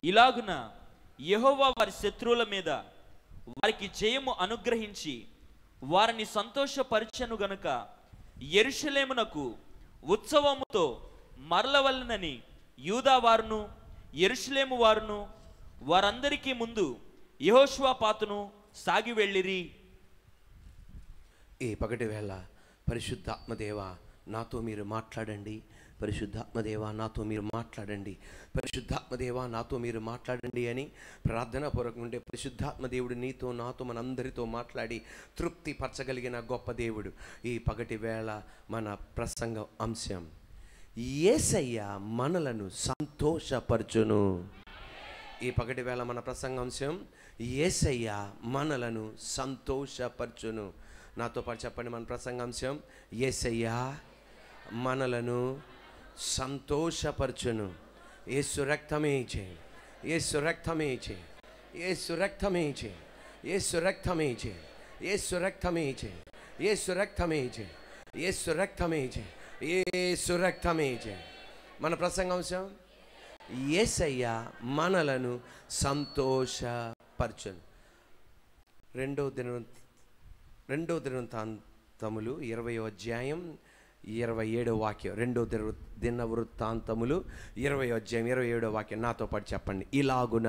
ఇలాగున యెహోవా వారి శత్రువుల మీద వారికి జయము అనుగ్రహించి వారిని సంతోషపరచను గనుక ఎరుషలేమునకు ఉత్సవముతో మరలవలనని యూదా వారును ఎరుషలేము వారును వారందరికీ ముందు యెహోషువపాతును సాగి వెళ్ళిరి ఈ పగటి వేళ పరిశుద్ధాత్మదేవ నాతో మీరు మాట్లాడండి పరిశుద్ధాత్మదేవ నాతో మీరు మాట్లాడండి పరిశుద్ధాత్మదేవ నాతో మీరు మాట్లాడండి అని ప్రార్థనా పూర్వకంగా ఉంటే పరిశుద్ధాత్మదేవుడు నీతో నాతో మనందరితో మాట్లాడి తృప్తి పరచగలిగిన గొప్ప దేవుడు ఈ పగటి వేళ మన ప్రసంగ అంశం ఏసయ్య మనలను సంతోషపరచును ఈ పగటి వేళ మన ప్రసంగాంశం ఏసయ్య మనలను సంతోషపరచును నాతో పాటు చెప్పండి మన ప్రసంగాంశం ఏసయ్య మనలను సంతోషపరచును ఏసు రక్తమే చే ఏసు రక్తమే చే ఏసు రక్తమే చే ఏసు రక్తమే చే ఏసు రక్తమే చే ఏసు రక్తమే చే ఏసు రక్తమే చే ఏసు రక్తమే చే మన ప్రసంగాంశం ఏసయ్య మనలను సంతోషపరచును రెండో దిన రెండో దినవృత్తాంతములు ఇరవై అధ్యాయం ఇరవై ఏడో వాక్యం రెండో దిన దిన వృత్తాంతములు ఇరవై అధ్యాయం ఇరవై ఏడో వాక్యం నాతో పాటు చెప్పండి ఇలాగున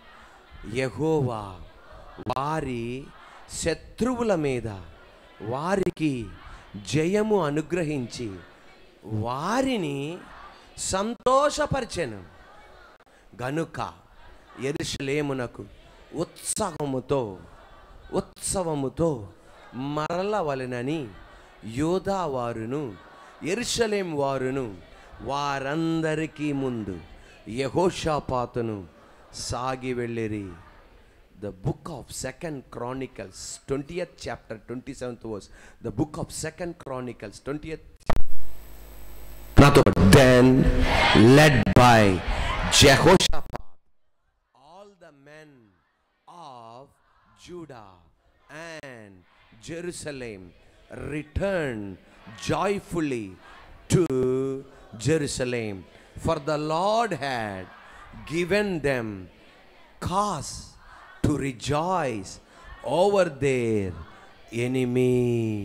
యహోవా వారి శత్రువుల మీద వారికి జయము అనుగ్రహించి వారిని సంతోషపరిచెను గనుక ఎరుషలేమునకు ఉత్సాహముతో ఉత్సవముతో మరలవలెనని యోధా వారును ఎరుషలేం వారును వారందరికీ ముందు యహోషాపాతును సాగి వెళ్ళిరి the book of second Chronicles twentieth chapter twenty seventh verse the book of second Chronicles twentieth నాతో then led by Jehoshaphat all the men of Judah and Jerusalem returned joyfully to Jerusalem, for the Lord had given them cause to rejoice over their enemy.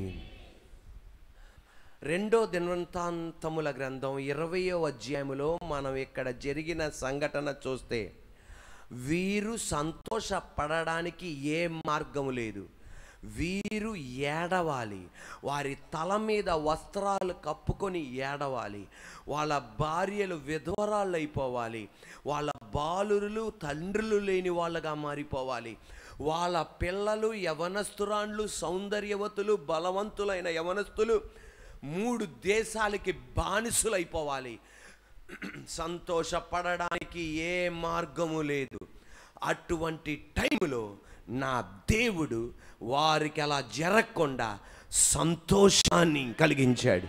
రెండో దినవృత్తాంతముల గ్రంథం ఇరవయో అధ్యాయములో మనం ఇక్కడ జరిగిన సంఘటన చూస్తే వీరు సంతోషపడడానికి ఏ మార్గము లేదు వీరు ఏడవాలి వారి తల మీద వస్త్రాలు కప్పుకొని ఏడవాలి వాళ్ళ భార్యలు విధవరాళ్ళు అయిపోవాలి వాళ్ళ బాలురులు తండ్రులు లేని వాళ్ళగా మారిపోవాలి వాళ్ళ పిల్లలు యవనస్తురాండ్లు సౌందర్యవతులు బలవంతులైన యవనస్తులు మూడు దేశాలకి బానిసులైపోవాలి సంతోషపడడానికి ఏ మార్గము లేదు అటువంటి టైంలో నా దేవుడు వారికి అలా జరగకుండా సంతోషాన్ని కలిగించాడు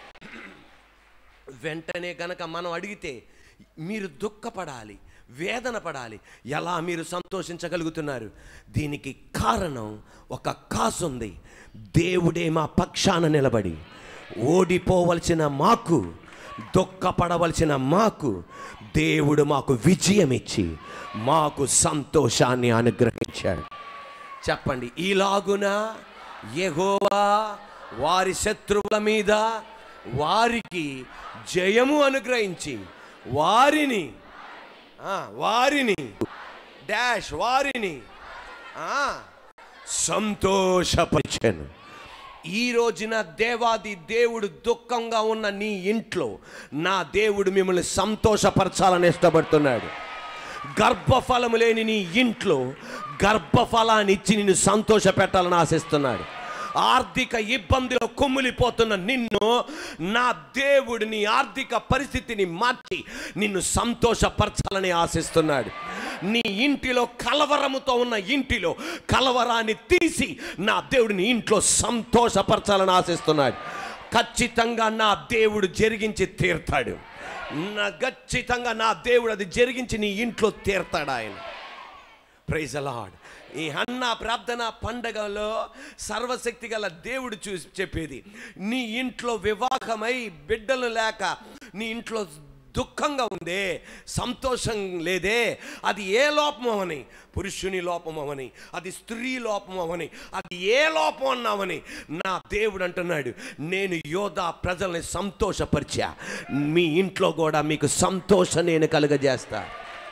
వెంటనే గనక మనం అడిగితే మీరు దుఃఖపడాలి వేదన పడాలి ఎలా మీరు సంతోషించగలుగుతున్నారు దీనికి కారణం ఒక కాసు ఉంది దేవుడే మా పక్షాన నిలబడి ఓడిపోవలసిన మాకు దుఃఖపడవలసిన మాకు దేవుడు మాకు విజయం ఇచ్చి మాకు సంతోషాన్ని అనుగ్రహించాడు చెప్పండి ఈలాగున యెహోవా వారి శత్రువుల మీద వారికి జయము అనుగ్రహించి వారిని ఆ, వారిని డాష్ వారిని ఆ, సంతోషపరిచాను ఈ రోజున దేవాది దేవుడు దుఃఖంగా ఉన్న నీ ఇంట్లో నా దేవుడు మిమ్మల్ని సంతోషపరచాలని ఇష్టపడుతున్నాడు గర్భఫలము లేని నీ ఇంట్లో గర్భఫలాన్ని ఇచ్చి నిన్ను సంతోష పెట్టాలని ఆశిస్తున్నాడు ఆర్థిక ఇబ్బందిలో కుమ్మిలిపోతున్న నిన్ను నా దేవుడు నీ ఆర్థిక పరిస్థితిని మార్చి నిన్ను సంతోషపరచాలని ఆశిస్తున్నాడు నీ ఇంటిలో కలవరముతో ఉన్న ఇంటిలో కలవరాన్ని తీసి నా దేవుడు నీ ఇంట్లో సంతోషపరచాలని ఆశిస్తున్నాడు ఖచ్చితంగా నా దేవుడు జరిగించి తీర్తాడు నా ఖచ్చితంగా నా దేవుడు అది జరిగించి నీ ఇంట్లో తీర్తాడు ఆయన ప్రైజ్ అలాడ్ ఈ అన్న ప్రార్థన పండగలో సర్వశక్తి గల దేవుడు చూసి చెప్పేది నీ ఇంట్లో వివాహమై బిడ్డలు లేక నీ ఇంట్లో దుఃఖంగా ఉందే సంతోషం లేదే అది ఏ లోపమని పురుషుని లోపమని అది స్త్రీ లోపమని అది ఏ లోపం అన్నామని నా దేవుడు అంటున్నాడు నేను యోధా ప్రజల్ని సంతోషపరిచా మీ ఇంట్లో కూడా మీకు సంతోషం నేను కలుగజేస్తా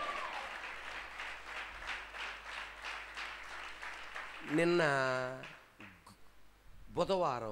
నిన్న బుధవారం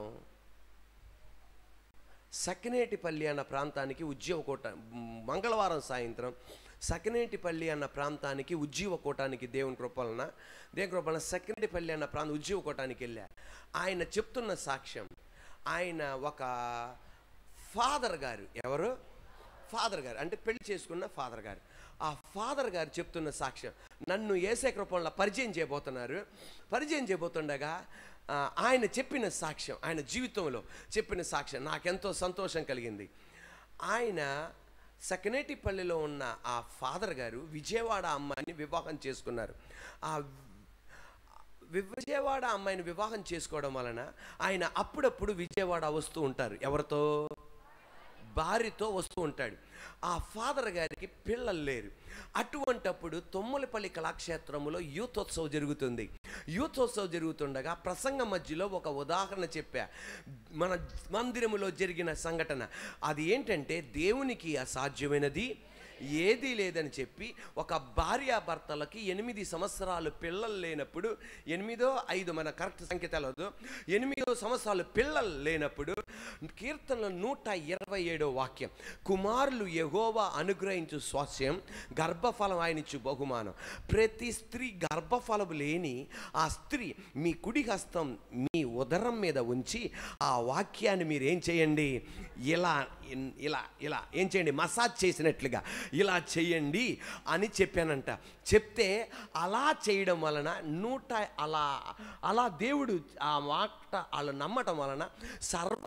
సకినేటిపల్లి అన్న ప్రాంతానికి ఉద్యోగ కోట మంగళవారం సాయంత్రం సకినేటిపల్లి అన్న ప్రాంతానికి ఉజ్జీవ కోటానికి దేవుని కృపలన దేవుని కృపలన సకినేటిపల్లి అన్న ప్రాంతం ఉజ్జీవ కోటానికి వెళ్ళా ఆయన చెప్తున్న సాక్ష్యం ఆయన ఒక ఫాదర్ గారు ఎవరు ఫాదర్ గారు అంటే పెళ్లి చేసుకున్న ఫాదర్ గారు ఆ ఫాదర్ గారు చెప్తున్న సాక్ష్యం నన్ను ఏసే కృపంలో పరిచయం చేయబోతున్నారు పరిచయం చేయబోతుండగా ఆ, ఆయన చెప్పిన సాక్ష్యం ఆయన జీవితంలో చెప్పిన సాక్ష్యం నాకెంతో సంతోషం కలిగింది ఆయన సకనేటిపల్లిలో ఉన్న ఆ ఫాదర్ గారు విజయవాడ అమ్మాయిని వివాహం చేసుకున్నారు ఆ విజయవాడ అమ్మాయిని వివాహం చేసుకోవడం వలన ఆయన అప్పుడప్పుడు విజయవాడ వస్తూ ఉంటారు ఎవరితో భార్యతో వస్తూ ఉంటాడు ఆ ఫాదర్ గారికి పిల్లలు లేరు అటువంటప్పుడు తొమ్మలపల్లి కళాక్షేత్రములో యూతోత్సవం జరుగుతుంది యూతోత్సవం జరుగుతుండగా ప్రసంగ మధ్యలో ఒక ఉదాహరణ చెప్పా మన మందిరములో జరిగిన సంఘటన అది ఏంటంటే దేవునికి అసాధ్యమైనది ఏదీ లేదని చెప్పి ఒక భార్యాభర్తలకి ఎనిమిది సంవత్సరాలు పిల్లలు లేనప్పుడు ఎనిమిదో ఐదు మన కరెక్ట్ సంఖ్య తెలవదు ఎనిమిదో సంవత్సరాలు పిల్లలు లేనప్పుడు కీర్తనలో నూట ఇరవై ఏడో వాక్యం కుమారులు యెహోవా అనుగ్రహించు స్వాస్యం గర్భఫలం ఆయనిచ్చు బహుమానం ప్రతి స్త్రీ గర్భఫలం లేని ఆ స్త్రీ మీ కుడి హస్తం మీ ఉదరం మీద ఉంచి ఆ వాక్యాన్ని మీరు ఏం చేయండి ఇలా ఇలా ఇలా ఏం చేయండి మసాజ్ చేసినట్లుగా ఇలా చేయండి అని చెప్పానంట చెప్తే అలా చేయడం వలన నూట అలా అలా దేవుడు ఆ మాట వాళ్ళు నమ్మటం వలన సర్వ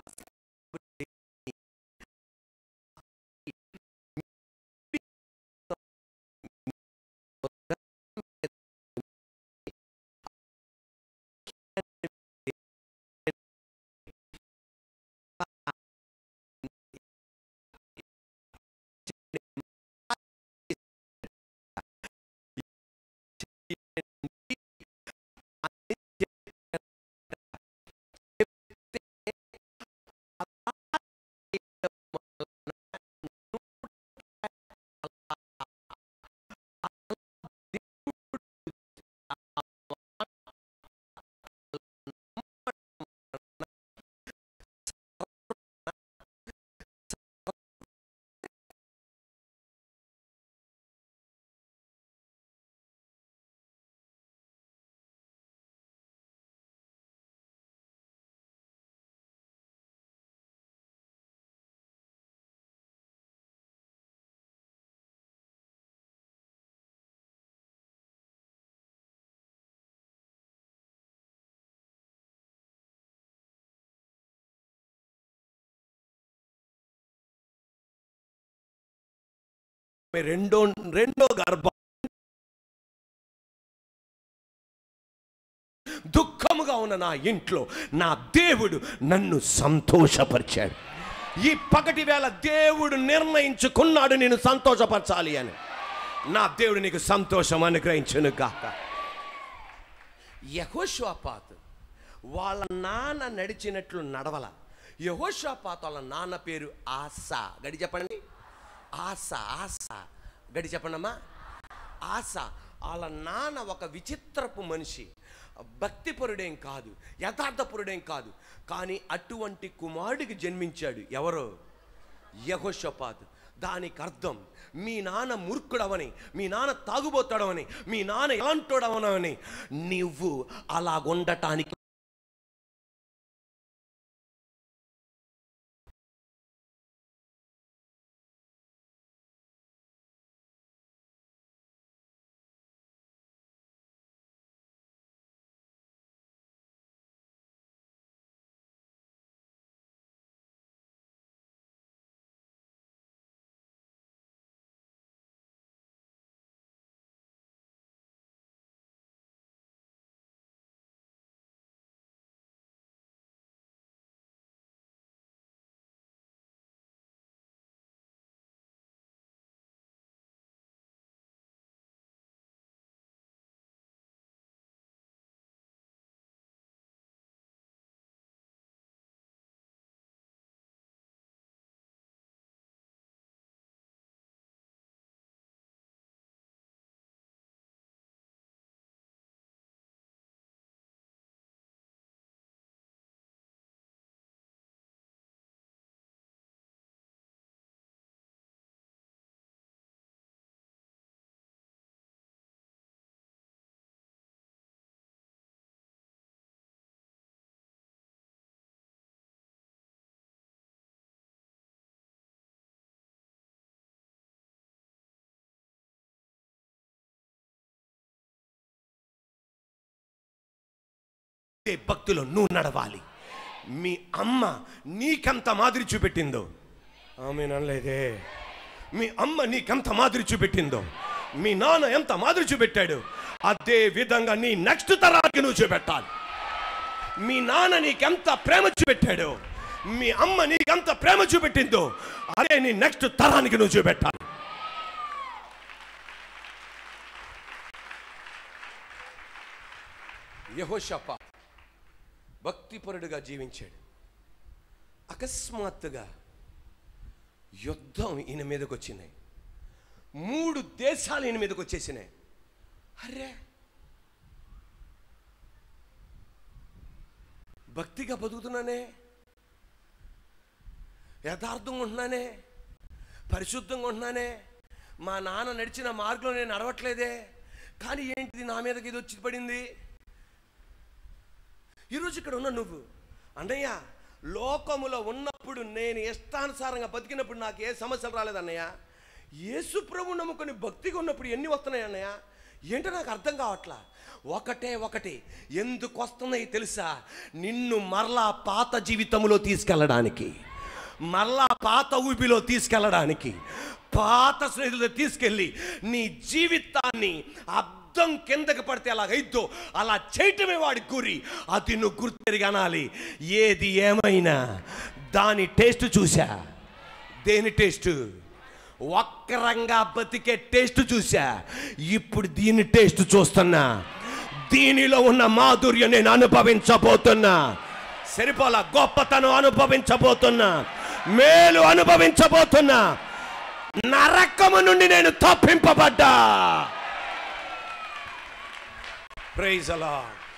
రెండో రెండో గర్భం దుఃఖముగా ఉన్న నా ఇంట్లో నా దేవుడు నన్ను సంతోషపరిచాడు ఈ పగటి వేళ దేవుడు నిర్ణయించుకున్నాడు నేను సంతోషపరచాలి అని నా దేవుడు నీకు సంతోషం అనుగ్రహించును గాక యహోశ్వాపాత్ వాళ్ళ నాన్న నడిచినట్లు నడవల యహోశ్వాపాత్ వాళ్ళ నాన్న పేరు ఆసా గడి చెప్పండి ఆశ ఆశ గడి చెప్పండమ్మా ఆశ వాళ్ళ నాన్న ఒక విచిత్రపు మనిషి భక్తిపరుడేం కాదు యథార్థపరుడేం కాదు కానీ అటువంటి కుమారుడికి జన్మించాడు ఎవరో యహోషపాత్ దానికి అర్థం మీ నాన్న మూర్ఖుడవని మీ నాన్న తాగుబోతాడవని మీ నాన్న ఎలాంటోడవనని నువ్వు అలాగుండటానికి అదే భక్తిలో నువ్వు నడవాలి మీ అమ్మ నీకెంత మాదిరి చూపెట్టిందో ఆమె అనలేదే మీ అమ్మ నీకెంత మాదిరి చూపెట్టిందో మీ నాన్న ఎంత మాదిరి చూపెట్టాడు అదే విధంగా నీ నెక్స్ట్ తరానికి నువ్వు చూపెట్టాలి మీ నాన్న నీకెంత ప్రేమ చూపెట్టాడో మీ అమ్మ నీకెంత ప్రేమ చూపెట్టిందో అదే నీ నెక్స్ట్ తరానికి నువ్వు చూపెట్టాలి యహోషప భక్తిపరుడుగా జీవించాడు అకస్మాత్తుగా యుద్ధం ఈయన మీదకి వచ్చినాయి మూడు దేశాలు ఈయన మీదకి వచ్చేసినాయి అరే భక్తిగా బతుకుతున్నానే యథార్థంగా ఉంటున్నానే పరిశుద్ధంగా ఉంటున్నానే మా నాన్న నడిచిన మార్గంలో నేను నడవట్లేదే కానీ ఏంటిది నా మీదకి ఇది వచ్చి పడింది ఈరోజు ఇక్కడ ఉన్న నువ్వు అన్నయ్య లోకములో ఉన్నప్పుడు నేను ఇష్టానుసారంగా బతికినప్పుడు నాకు ఏ సమస్యలు రాలేదన్నయ్య యేసు ప్రభు నమ్ముకొని భక్తిగా ఉన్నప్పుడు ఎన్ని వస్తున్నాయి అన్నయ్య ఏంటో నాకు అర్థం కావట్లా ఒకటే ఒకటి ఎందుకు వస్తున్నాయి తెలుసా నిన్ను మరలా పాత జీవితంలో తీసుకెళ్ళడానికి మరలా పాత ఊపిలో తీసుకెళ్ళడానికి పాత స్నేహితులు తీసుకెళ్ళి నీ జీవితాన్ని అద్దం కిందకి పడితే అలాగైద్దో అలా చేయటమే వాడి గురి అది నువ్వు గుర్తెరిగనాలి ఏది ఏమైనా దాని టేస్ట్ చూసా దేని టేస్ట్ వక్రంగా బతికే టేస్ట్ చూసా ఇప్పుడు దీని టేస్ట్ చూస్తున్నా దీనిలో ఉన్న మాధుర్యం నేను అనుభవించబోతున్నా సరిపోల గొప్పతనం అనుభవించబోతున్నా మేలు అనుభవించబోతున్నా నరకము నుండి నేను తప్పింపబడ్డా ప్రైజ్ అలా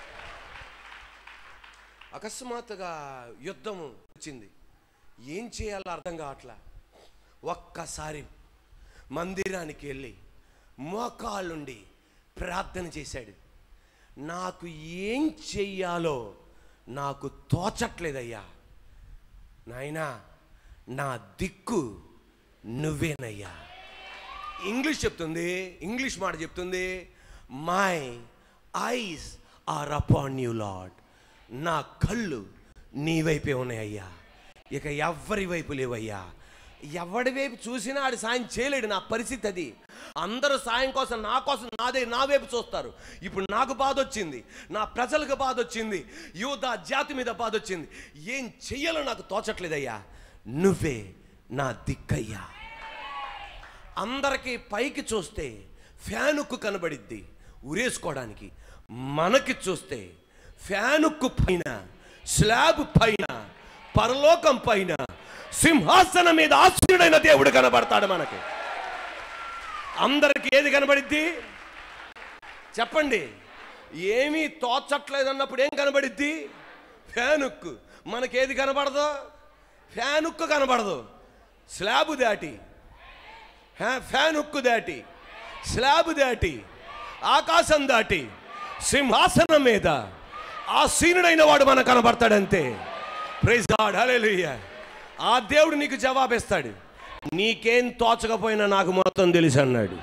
అకస్మాత్తుగా యుద్ధం వచ్చింది ఏం చేయాలో అర్థం కావట్లా ఒక్కసారి మందిరానికి వెళ్ళి మోకాళ్ళుండి ప్రార్థన చేశాడు నాకు ఏం చెయ్యాలో నాకు తోచట్లేదయ్యా నాయనా నా దిక్కు నువ్వేనయ్యా ఇంగ్లీష్ చెప్తుంది ఇంగ్లీష్ మాట చెప్తుంది my eyes are upon you Lord నా కళ్ళు నీ వైపే ఉన్నాయ్యా ఇక ఎవ్వరి వైపు లేవయ్యా ఎవడి వైపు చూసినా ఆడు సాయం చేయలేడు నా పరిస్థితి అది అందరూ సాయం కోసం నా కోసం నాదే నా వైపు చూస్తారు ఇప్పుడు నాకు బాధ వచ్చింది నా ప్రజలకు బాధ వచ్చింది యువత జాతి మీద బాధ వచ్చింది ఏం చెయ్యాలో నాకు తోచట్లేదయ్యా నువ్వే నా దిక్కయ్యా అందరికీ పైకి చూస్తే ఫ్యానుక్కు కనబడిద్ది ఉరేసుకోవడానికి మనకి చూస్తే ఫ్యానుక్కు పైన స్లాబ్ పైన పరలోకం పైన సింహాసనం మీద ఆశ్రయుడైన దేవుడు కనబడతాడు మనకి అందరికి ఏది కనబడిద్ది చెప్పండి ఏమీ తోచట్లేదు అన్నప్పుడు ఏం కనబడిద్ది ఫ్యానుక్కు మనకేది కనబడదు ఫ్యానుక్కు కనబడదు స్లాబ్ దాటి హ్యా- ఫ్యాన్ ఉక్కు దాటి స్లాబ్ దాటి ఆకాశం దాటి సింహాసనం మీద ఆ సీనుడైన వాడు మనకు కనబడతాడంతే ప్రైజ్ గాడ్ హల్లెలూయా ఆ దేవుడు నీకు జవాబిస్తాడు నీకేం తోచకపోయినా నాకు మొత్తం తెలుసు అన్నాడు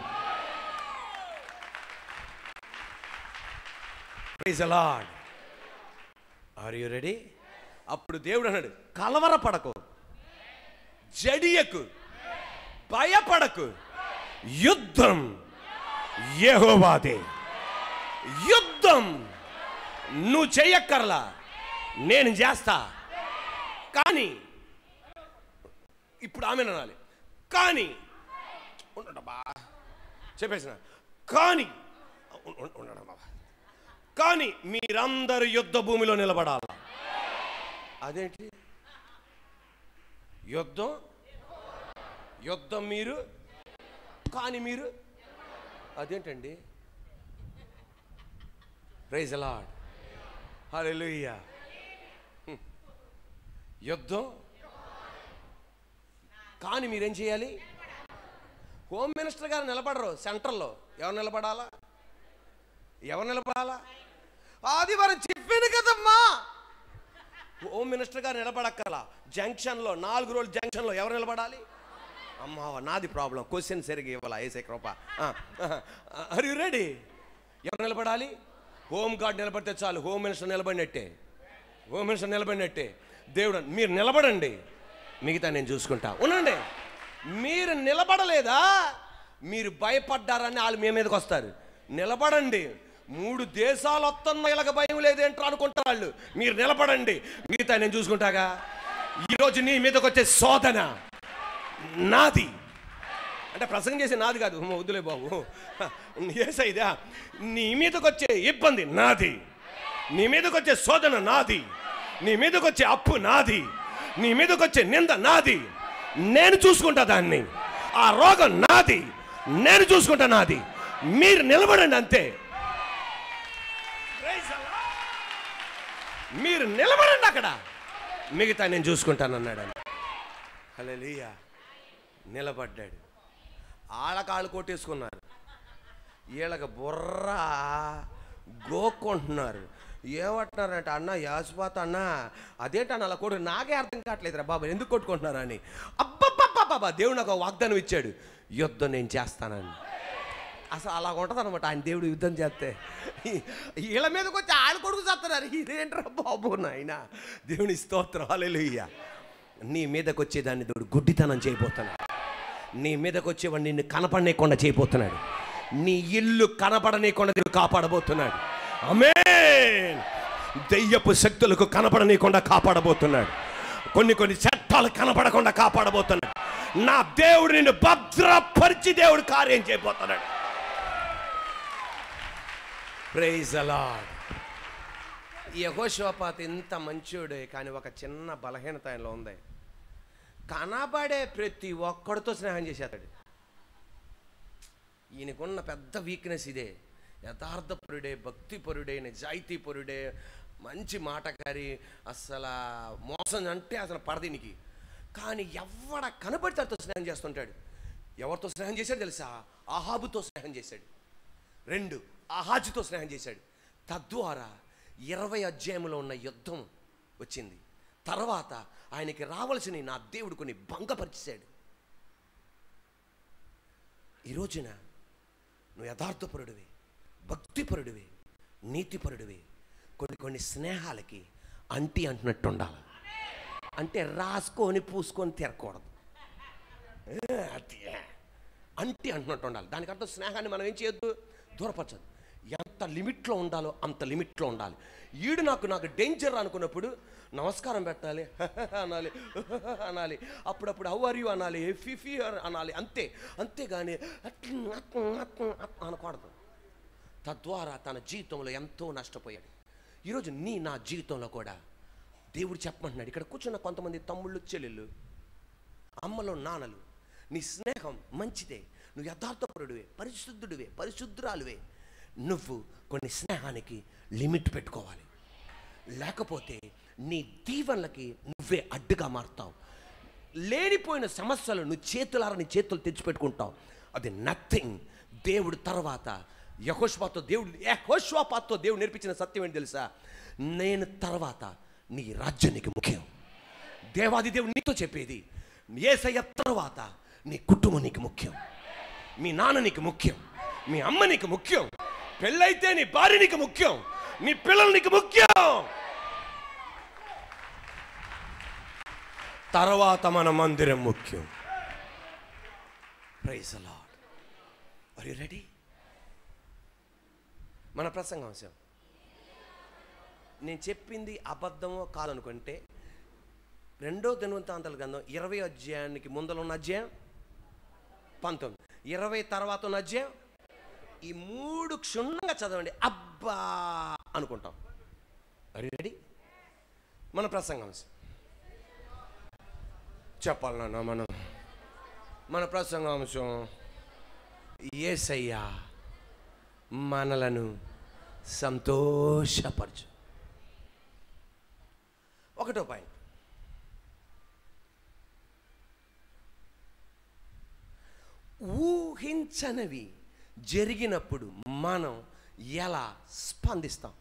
praise Lord are you ready అప్పుడు దేవుడు అన్నాడు కలవరపడకు జడియకు భయపడకు యుద్ధం యెహోవాదే యుద్ధం నువ్వు చెయ్యక్కర్లా నేను చేస్తా కానీ ఇప్పుడు ఆమె అనాలి కానీ ఉండటబ్బా చెప్పేసిన కానీ ఉం- ఉం- ఉండడం బాబా కానీ మీరందరూ యుద్ధ భూమిలో నిలబడాల అదేంటి యుద్ధం యుద్ధం మీరు కానీ మీరు అదేంటండి ప్రైజ్ అలాడ్ హల్లెలూయా హ్మ్. యుద్ధం కానీ మీరేం చేయాలి హోమ్ మినిస్టర్ గారు నిలబడరు సెంటర్లో ఎవరు నిలబడాలా ఎవరు నిలబడాలా ఆదివారం చెప్పాను కదమ్మా హోమ్ మినిస్టర్ గారు నిలబడక్కల జంక్షన్లో నాలుగు రోజులు జంక్షన్లో ఎవరు నిలబడాలి అమ్మా నాది ప్రాబ్లం క్వశ్చన్ సరిగ్గా ఇవ్వాలా ఏసే కృప ఆర్ యు రెడీ ఎవరు నిలబడాలి హోమ్ గార్డ్ నిలబడితే చాలు హోమ్ మినిస్టర్ నిలబడినట్టే హోమ్ మినిస్టర్ నిలబడినట్టే దేవుడు మీరు నిలబడండి మిగతా నేను చూసుకుంటా ఉండండి మీరు నిలబడలేదా మీరు భయపడ్డారని వాళ్ళు మీ మీదకి వస్తారు నిలబడండి మూడు దేశాలు వస్తున్న ఇలాగ భయం లేదేంట్రా అనుకుంటారు వాళ్ళు మీరు నిలబడండి మిగతా నేను చూసుకుంటాగా ఈరోజు నీ మీదకి వచ్చే శోధన నాది అంటే ప్రసంగం చేసే నాది కాదు అమ్మ, వద్దులే బాబు ఏసైదా నీ మీదకి వచ్చే ఇబ్బంది నాది నీ మీదకి వచ్చే శోధన నాది నీ మీదకి వచ్చే అప్పు నాది నీ మీదకి వచ్చే నింద నాది నేను చూసుకుంటా దాన్ని ఆ రోగం నాది నేను చూసుకుంటా నాది మీరు నిలబడండి అంతే Praise the Lord. మీరు నిలబడండి అక్కడ మిగతా నేను చూసుకుంటాను అన్నాడు హల్లెలూయా నిలబడ్డాడు ఆళ్ళకాళ్ళు కొట్టేసుకున్నారు వీళ్ళకి బుర్ర గోక్కుంటున్నారు ఏమంటున్నారంటే అన్న యాసిపాత అన్న అదేంటన్న అలా కొడు నాకే అర్థం కావట్లేదురా బాబా ఎందుకు కొట్టుకుంటున్నారు అని అబ్బబ్బబ్బబ్బా దేవుడు నాకు ఒక వాగ్దానం ఇచ్చాడు యుద్ధం నేను చేస్తానని అసలు అలా ఉంటుంది అనమాట ఆయన దేవుడు యుద్ధం చేస్తే వీళ్ళ మీదకి వచ్చి ఆళ్ళ కొడుకు చేస్తున్నారు ఇదేంట్రా బాబు నాయన దేవుని స్తోత్రం హల్లెలూయా నీ మీదకి వచ్చేదాన్ని దేవుడు గుడ్డితనం చేయబోతున్నాడు నీ మీదకి వచ్చేవాడు నిన్ను కనపడనీయకుండా చేయబోతున్నాడు నీ ఇల్లు కనపడనీయకుండా దేవుడు కాపాడబోతున్నాడు ఆమేన్ దెయ్యపు శక్తులకు కనపడనీయకుండా కాపాడబోతున్నాడు కొన్ని కొన్ని చట్టాలు కనపడకుండా కాపాడబోతున్నాడు నా దేవుడు నిన్ను భద్రపరిచి దేవుడు కార్యం చేయబోతున్నాడు ప్రైజ్ అలాడ్ యహోశోపాత్ ఇంత మంచోడే కానీ ఒక చిన్న బలహీనత ఆయనలో ఉంది కనబడే ప్రతి ఒక్కడితో స్నేహం చేసేస్తాడు ఈయనకున్న పెద్ద వీక్నెస్ ఇదే యథార్థపరుడే భక్తిపరుడే నిజాయితీపరుడే మంచి మాటకారి అసలు మోసం అంటే అసలు పడదీనికి కానీ ఎవడ కనబడితే వాడితో స్నేహం చేస్తుంటాడు ఎవరితో స్నేహం చేశాడు తెలుసా ఆహాబుతో స్నేహం చేశాడు రెండు ఆహాజుతో స్నేహం చేశాడు తద్వారా ఇరవై అధ్యాయంలో ఉన్న యుద్ధం వచ్చింది తర్వాత ఆయనకి రావలసిన నా దేవుడు కొన్ని భంగపరిచాడు ఈ రోజున నువ్వు యథార్థపరుడివి భక్తిపరుడివి నీతిపరుడివి కొన్ని కొన్ని స్నేహాలకి అంటి అంటున్నట్టు ఉండాలి అంటే రాసుకొని పూసుకొని తిరగకూడదు ఏ, అది అంటి అంటున్నట్టు ఉండాలి దానికి అర్థం స్నేహాన్ని మనం ఏం చేయొద్దు దూరపరచదు ఎంత లిమిట్లో ఉండాలో అంత లిమిట్లో ఉండాలి ఈడు నాకు నాకు డేంజర్ అనుకున్నప్పుడు నమస్కారం పెట్టాలి అనాలి అనాలి అప్పుడప్పుడు హౌ ఆర్ యూ అనాలి ఫిఫీ అనాలి అంతే అంతేగాని అట్ల- అట్ల- అట్ల- అట్ల అనకూడదు తద్వారా తన జీవితంలో ఎంతో నష్టపోయాడు ఈరోజు నీ నా జీవితంలో కూడా దేవుడు చెప్పమంటున్నాడు ఇక్కడ కూర్చున్న కొంతమంది తమ్ముళ్ళు చెల్లెళ్ళు అమ్మలో నాన్నలు నీ స్నేహం మంచిదే నువ్వు యథార్థపరుడివే పరిశుద్ధుడివే పరిశుద్ధురాలువే నువ్వు కొన్ని స్నేహానికి లిమిట్ పెట్టుకోవాలి లేకపోతే నీ దీవెనలకి నువ్వే అడ్డుగా మారుతావు లేనిపోయిన సమస్యలు నువ్వు చేతులారా నీ చేతులు తెచ్చిపెట్టుకుంటావు అది నథింగ్ దేవుడు తర్వాత యహోష్వాతో దేవుడు యహోష్వాపాతో దేవుడు నేర్పించిన సత్యం ఏంటి తెలుసా నేను తర్వాత నీ రాజ్యం నీకు ముఖ్యం దేవాది దేవుడు నీతో చెప్పేది ఏసయ్య తర్వాత నీ కుటుంబం నీకు ముఖ్యం మీ నాన్న నీకు ముఖ్యం మీ అమ్మ నీకు ముఖ్యం పెళ్ళైతే నీ భార్య నీకు ముఖ్యం నీ పిల్లలు నీకు ముఖ్యం తర్వాత మన మందిరం ముఖ్యం praise Lord are you ready మన ప్రసంగాంశం నేను చెప్పింది అబద్ధమో కాదనుకుంటే రెండో దినవంతాంతాల గ్రంథం ఇరవై అధ్యాయానికి ముందర ఉన్న అధ్యాయం పంతొమ్మిది ఇరవై తర్వాత ఉన్న అధ్యాయం ఈ మూడు క్షుణ్ణంగా చదవండి అబ్బా అనుకుంటాం రెడీ మన ప్రసంగాంశం చెప్పాలి నాన్న మనం మన ప్రసంగాంశం ఏసయ్యా మనలను సంతోషపరచు ఒకటో పాయింట్ ఊహించనివి జరిగినప్పుడు మనం ఎలా స్పందిస్తాం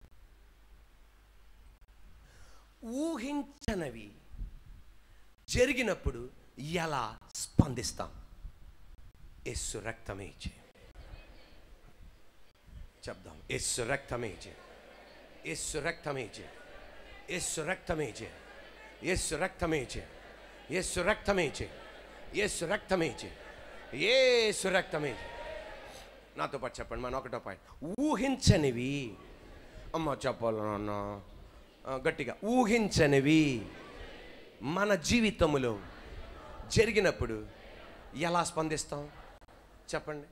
ఊహించనివి జరిగినప్పుడు ఎలా స్పందిస్తాం యేసు రక్తమే ఇచ్చే చెప్దాం ఎస్సు రక్తమేజే ఎస్సు రక్తమేజే ఎస్సు రక్తమేజే ఎస్సు రక్తమేజే ఎస్సు రక్తమేజే ఎస్సు రక్తమేజే ఏసు రక్తమేజే నాతో పాటు చెప్పండి మన ఒకటో పాయింట్ ఊహించనివి అమ్మ చెప్పాలి నాన్న ఆ, గట్టిగా ఊహించనివి మన జీవితంలో జరిగినప్పుడు ఎలా స్పందిస్తాం చెప్పండి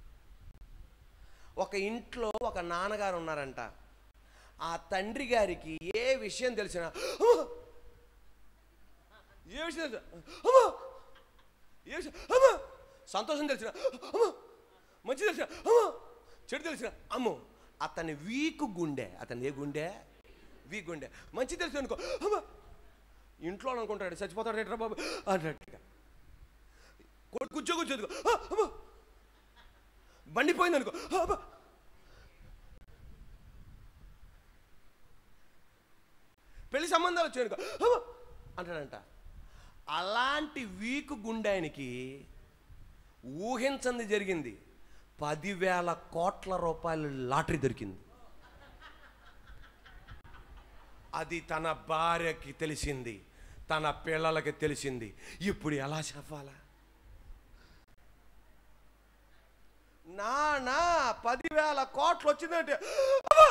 ఒక ఇంట్లో ఒక నాన్నగారు ఉన్నారంట ఆ తండ్రి గారికి ఏ విషయం తెలిసినా "అమ్మా! ఏ విషయం తెలిసినా అమ్మా ఏ విషయం అమ్మా సంతోషం తెలిసిన అమ్మా మంచి తెలిసిన అమ్మా చెడు తెలిసిన అమ్మో అతని వీకు గుండె అతని ఏ గుండె వీక్ గుండె మంచి తెలిసిన అనుకో అమ్మా ఇంట్లో అనుకుంటాడు చచ్చిపోతాడు రేట్రా బాబు అన్నట్టుగా కొడుకు ఉద్యోగం వచ్చేది అమ్మా బండి పోయింది అనుకో అబ్బా పెళ్లి సంబంధాలు వచ్చాయి అనుకో అబ్బా అంటాడంట అలాంటి వీకు గుండాయనికి ఊహించంది జరిగింది పదివేల కోట్ల రూపాయలు లాటరీ దొరికింది అది తన భార్యకి తెలిసింది తన పిల్లలకి తెలిసింది ఇప్పుడు ఎలా చెప్పాలా నా నా పదివేల కోట్లు వచ్చిందంటే అబ్బా!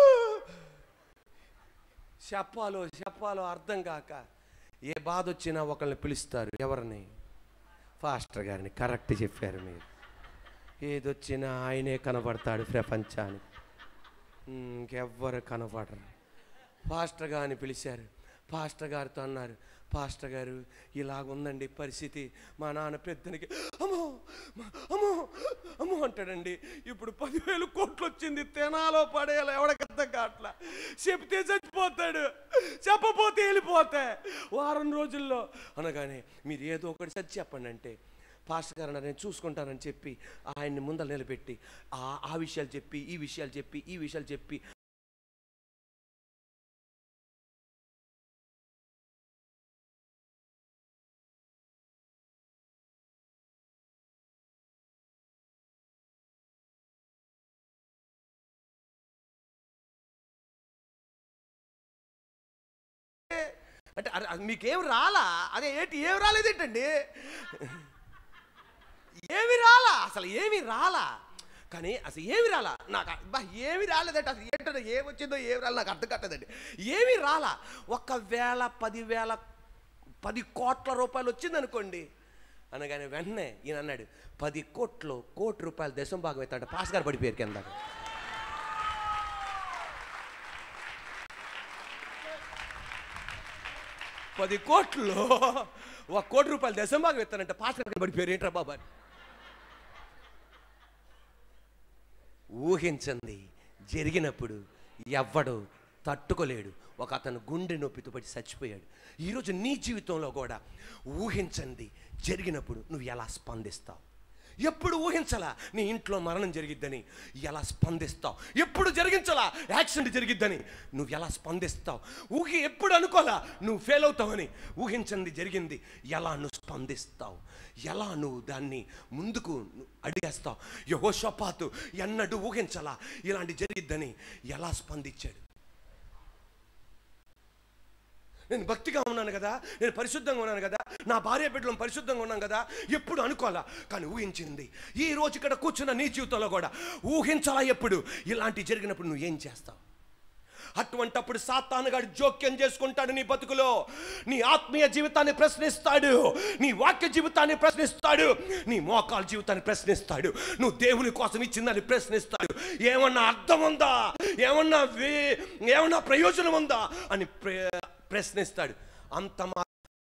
చెప్పాలో చెప్పాలో అర్థం కాక ఏ బాధ వచ్చినా ఒకరిని పిలుస్తారు ఎవరిని ఫాస్టర్ గారిని కరెక్ట్ చెప్పారు మీరు ఏదొచ్చినా ఆయనే కనబడతాడు ప్రపంచానికి ఉమ్, ఇంకెవ్వరు కనబడరు పాస్టర్ గారిని పిలిచారు పాస్టర్ గారితో అన్నారు పాస్టర్ గారు ఇలాగుందండి పరిస్థితి మా నాన్న పెద్దనికి అమ్మో మా- అమ్మో అమ్మో అంటాడండి ఇప్పుడు పదివేలు కోట్లు వచ్చింది తెనాలో పడేయాలి ఎవడికి అర్థం కావట్లా చెప్తే చచ్చిపోతాడు చెప్పపోతే వెళ్ళిపోతే వారం రోజుల్లో అనగానే మీరు ఏదో ఒకటి సరి చెప్పండి అంటే పాస్టర్ గారు అన్నారు, నేను చూసుకుంటానని చెప్పి ఆయన్ని ముందర నిలబెట్టి ఆ ఆ విషయాలు చెప్పి ఈ విషయాలు చెప్పి ఈ విషయాలు చెప్పి అంటే అరే, అది మీకేం రాలా అదే ఏంటి ఏం రాలేదేంటండి ఏమి రాలా అసలు ఏమి రాలా కానీ అసలు ఏమి రాలా నాకు బా ఏమి రాలేదంటే అసలు ఏంటంటే ఏమి వచ్చిందో ఏమి రాలి నాకు అర్థం కట్టదండి ఏమి రాలా ఒకవేళ పదివేల పది కోట్ల రూపాయలు వచ్చింది అనుకోండి అనగానే వెంటనే ఈయన అన్నాడు పది కోట్లు కోటి రూపాయలు దశం భాగం అవుతాడు పాస్ గారు పడిపోయారు కింద పది కోట్లు ఒక కోటి రూపాయలు దశం భాగం ఇస్తానంటే పాస్ గారు పడిపోయారు ఏంట్రా బాబా అని. ఊహించండి జరిగినప్పుడు ఎవ్వడు తట్టుకోలేడు ఒక అతను గుండె నొప్పితో పడి చచ్చిపోయాడు ఈరోజు నీ జీవితంలో కూడా ఊహించండి జరిగినప్పుడు నువ్వు ఎలా స్పందిస్తావు ఎప్పుడు ఊహించలా నీ ఇంట్లో మరణం జరిగిద్దని ఎలా స్పందిస్తావు ఎప్పుడు జరిగించలా యాక్సిడెంట్ జరిగిద్దని నువ్వు ఎలా స్పందిస్తావు ఊహి ఎప్పుడు అనుకోలా నువ్వు ఫెయిల్ అవుతావని ఊహించింది జరిగింది ఎలా నువ్వు స్పందిస్తావు ఎలా నువ్వు దాన్ని ముందుకు ను- అడిగేస్తావు యహోషపాతు ఎన్నడూ ఊహించలా ఇలాంటి జరిగిద్దని ఎలా స్పందించాడు నేను భక్తిగా ఉన్నాను కదా నేను పరిశుద్ధంగా ఉన్నాను కదా నా భార్య బిడ్డలు పరిశుద్ధంగా ఉన్నాను కదా ఎప్పుడు అనుకోవాలా కానీ ఊహించింది ఈ రోజు ఇక్కడ కూర్చున్న నీ జీవితంలో కూడా ఊహించాలా ఎప్పుడు ఇలాంటి జరిగినప్పుడు నువ్వు ఏం చేస్తావు అటువంటప్పుడు సాతానుగాడు జోక్యం చేసుకుంటాడు నీ బతుకులో నీ ఆత్మీయ జీవితాన్ని ప్రశ్నిస్తాడు నీ వాక్య జీవితాన్ని ప్రశ్నిస్తాడు నీ మోకాల జీవితాన్ని ప్రశ్నిస్తాడు నువ్వు దేవుని కోసం ఇచ్చిందని ప్రశ్నిస్తాడు ఏమన్నా అర్థం ఉందా ఏమన్నా వే ఏమన్నా ప్రయోజనం ఉందా అని ప్ర- ప్రశ్నిస్తాడు అంత మా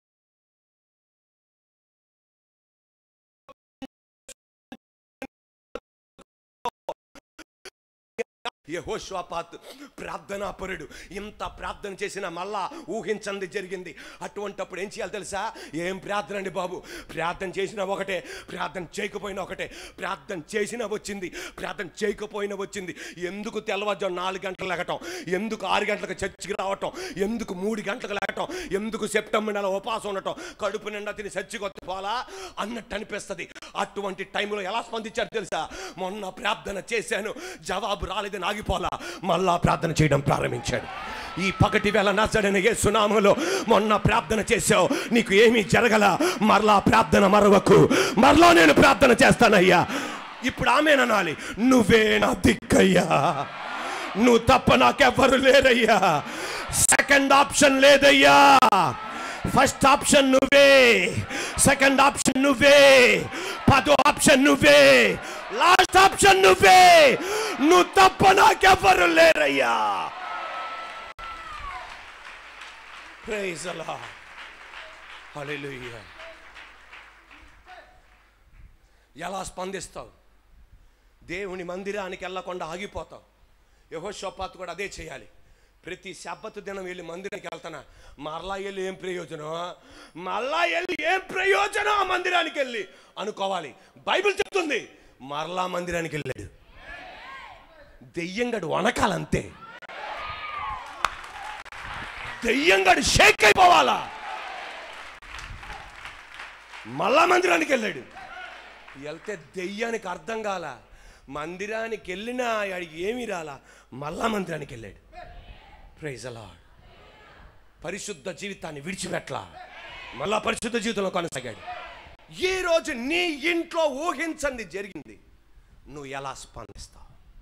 యహోశ్వాపాత్ ప్రార్థనాపరుడు ఇంత ప్రార్థన చేసిన మళ్ళా ఊహించంది జరిగింది అటువంటప్పుడు ఏం చేయాలి తెలుసా ఏం ప్రార్థన అండి బాబు ప్రార్థన చేసినా ఒకటే ప్రార్థన చేయకపోయినా ఒకటే ప్రార్థన చేసినా వచ్చింది ప్రార్థన చేయకపోయినా వచ్చింది ఎందుకు తెల్లవారుజాము నాలుగు గంటలు లెగటం ఎందుకు ఆరు గంటలకు చర్చికి రావటం ఎందుకు మూడు గంటలకు లేకటం ఎందుకు సెప్టెంబర్ నెల ఉపాసం ఉండటం కడుపు నిండా తిని చర్చికి పోలా అన్నట్టు అనిపిస్తుంది అటువంటి టైంలో ఎలా స్పందించారు తెలుసా మొన్న ప్రార్థన చేశాను జవాబు రాలేదని ఆగిపోలా మళ్ళా ప్రార్థన చేయడం ప్రారంభించాడు ఈ పగటి వేళ నచ్చడని ఏ సునామలో మొన్న ప్రార్థన చేశావు నీకు ఏమీ జరగల మరలా ప్రార్థన మరవకు మరలా నేను ప్రార్థన చేస్తానయ్యా ఇప్పుడు ఆమెననాలి నువ్వే నా దిక్కయ్యా నువ్వు తప్ప నాకెవ్వరు లేరయ్యా సెకండ్ ఆప్షన్ లేదయ్యా ఫస్ట్ ఆప్షన్ నువ్వే సెకండ్ ఆప్షన్ నువ్వే పదో ఆప్షన్ నువ్వే లాస్ట్ ఆప్షన్ నువ్వే నువ్వు తప్ప నాకెవ్వరు లేరయ్యా Praise the Lord. Hallelujah. ఎలా స్పందిస్తావు దేవుని మందిరానికి వెళ్ళకుండా ఆగిపోతావు యహోషోపాత్ కూడా అదే చేయాలి ప్రతి శబ్బత్ దినం వెళ్ళి మందిరానికి వెళ్తానా మరలా వెళ్ళి ఏం ప్రయోజనం మరలా వెళ్ళి ఏం ప్రయోజనం ఆ మందిరానికి వెళ్ళి అనుకోవాలి బైబిల్ చెప్తుంది మరలా మందిరానికి వెళ్ళాడు దెయ్యంగడు వనకాలంతే దెయ్యంగడు షేక్ అయిపోవాలా మళ్ళా మందిరానికి వెళ్ళాడు వెళ్తే దెయ్యానికి అర్థం కాల మందిరానికి వెళ్ళినా ఆడికి ఏమీ రాలా మళ్ళా మందిరానికి వెళ్ళాడు ప్రైజ్ అలా పరిశుద్ధ జీవితాన్ని విడిచిపెట్టలా మళ్ళా పరిశుద్ధ జీవితంలో కొనసాగాడు ఈ రోజు నీ ఇంట్లో ఊహించండి జరిగింది నువ్వు ఎలా స్పందిస్తావు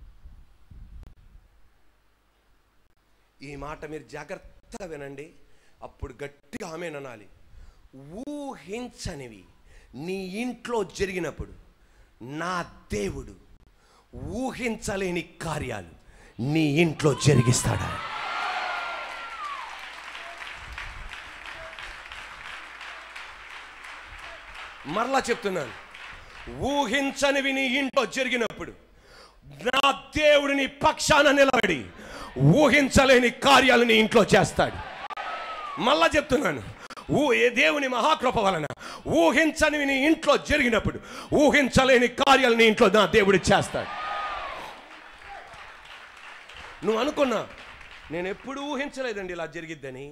ఈ మాట మీరు జాగ్రత్తగా వినండి అప్పుడు గట్టిగా ఆమెననాలి ఊహించనివి నీ ఇంట్లో జరిగినప్పుడు నా దేవుడు ఊహించలేని కార్యాలు నీ ఇంట్లో జరిగిస్తాడా మరలా చెప్తున్నాను ఊహించనివి నీ ఇంట్లో జరిగినప్పుడు నా దేవుడు నీ పక్షాన నిలబడి ఊహించలేని కార్యాలు నీ ఇంట్లో చేస్తాడు మళ్ళా చెప్తున్నాను ఊ ఏ దేవుని మహాకృప వలన ఊహించనివి నీ ఇంట్లో జరిగినప్పుడు ఊహించలేని కార్యాలు నీ ఇంట్లో నా దేవుడు చేస్తాడు నువ్వు అనుకున్నా నేను ఎప్పుడు ఊహించలేదండి ఇలా జరిగిద్దని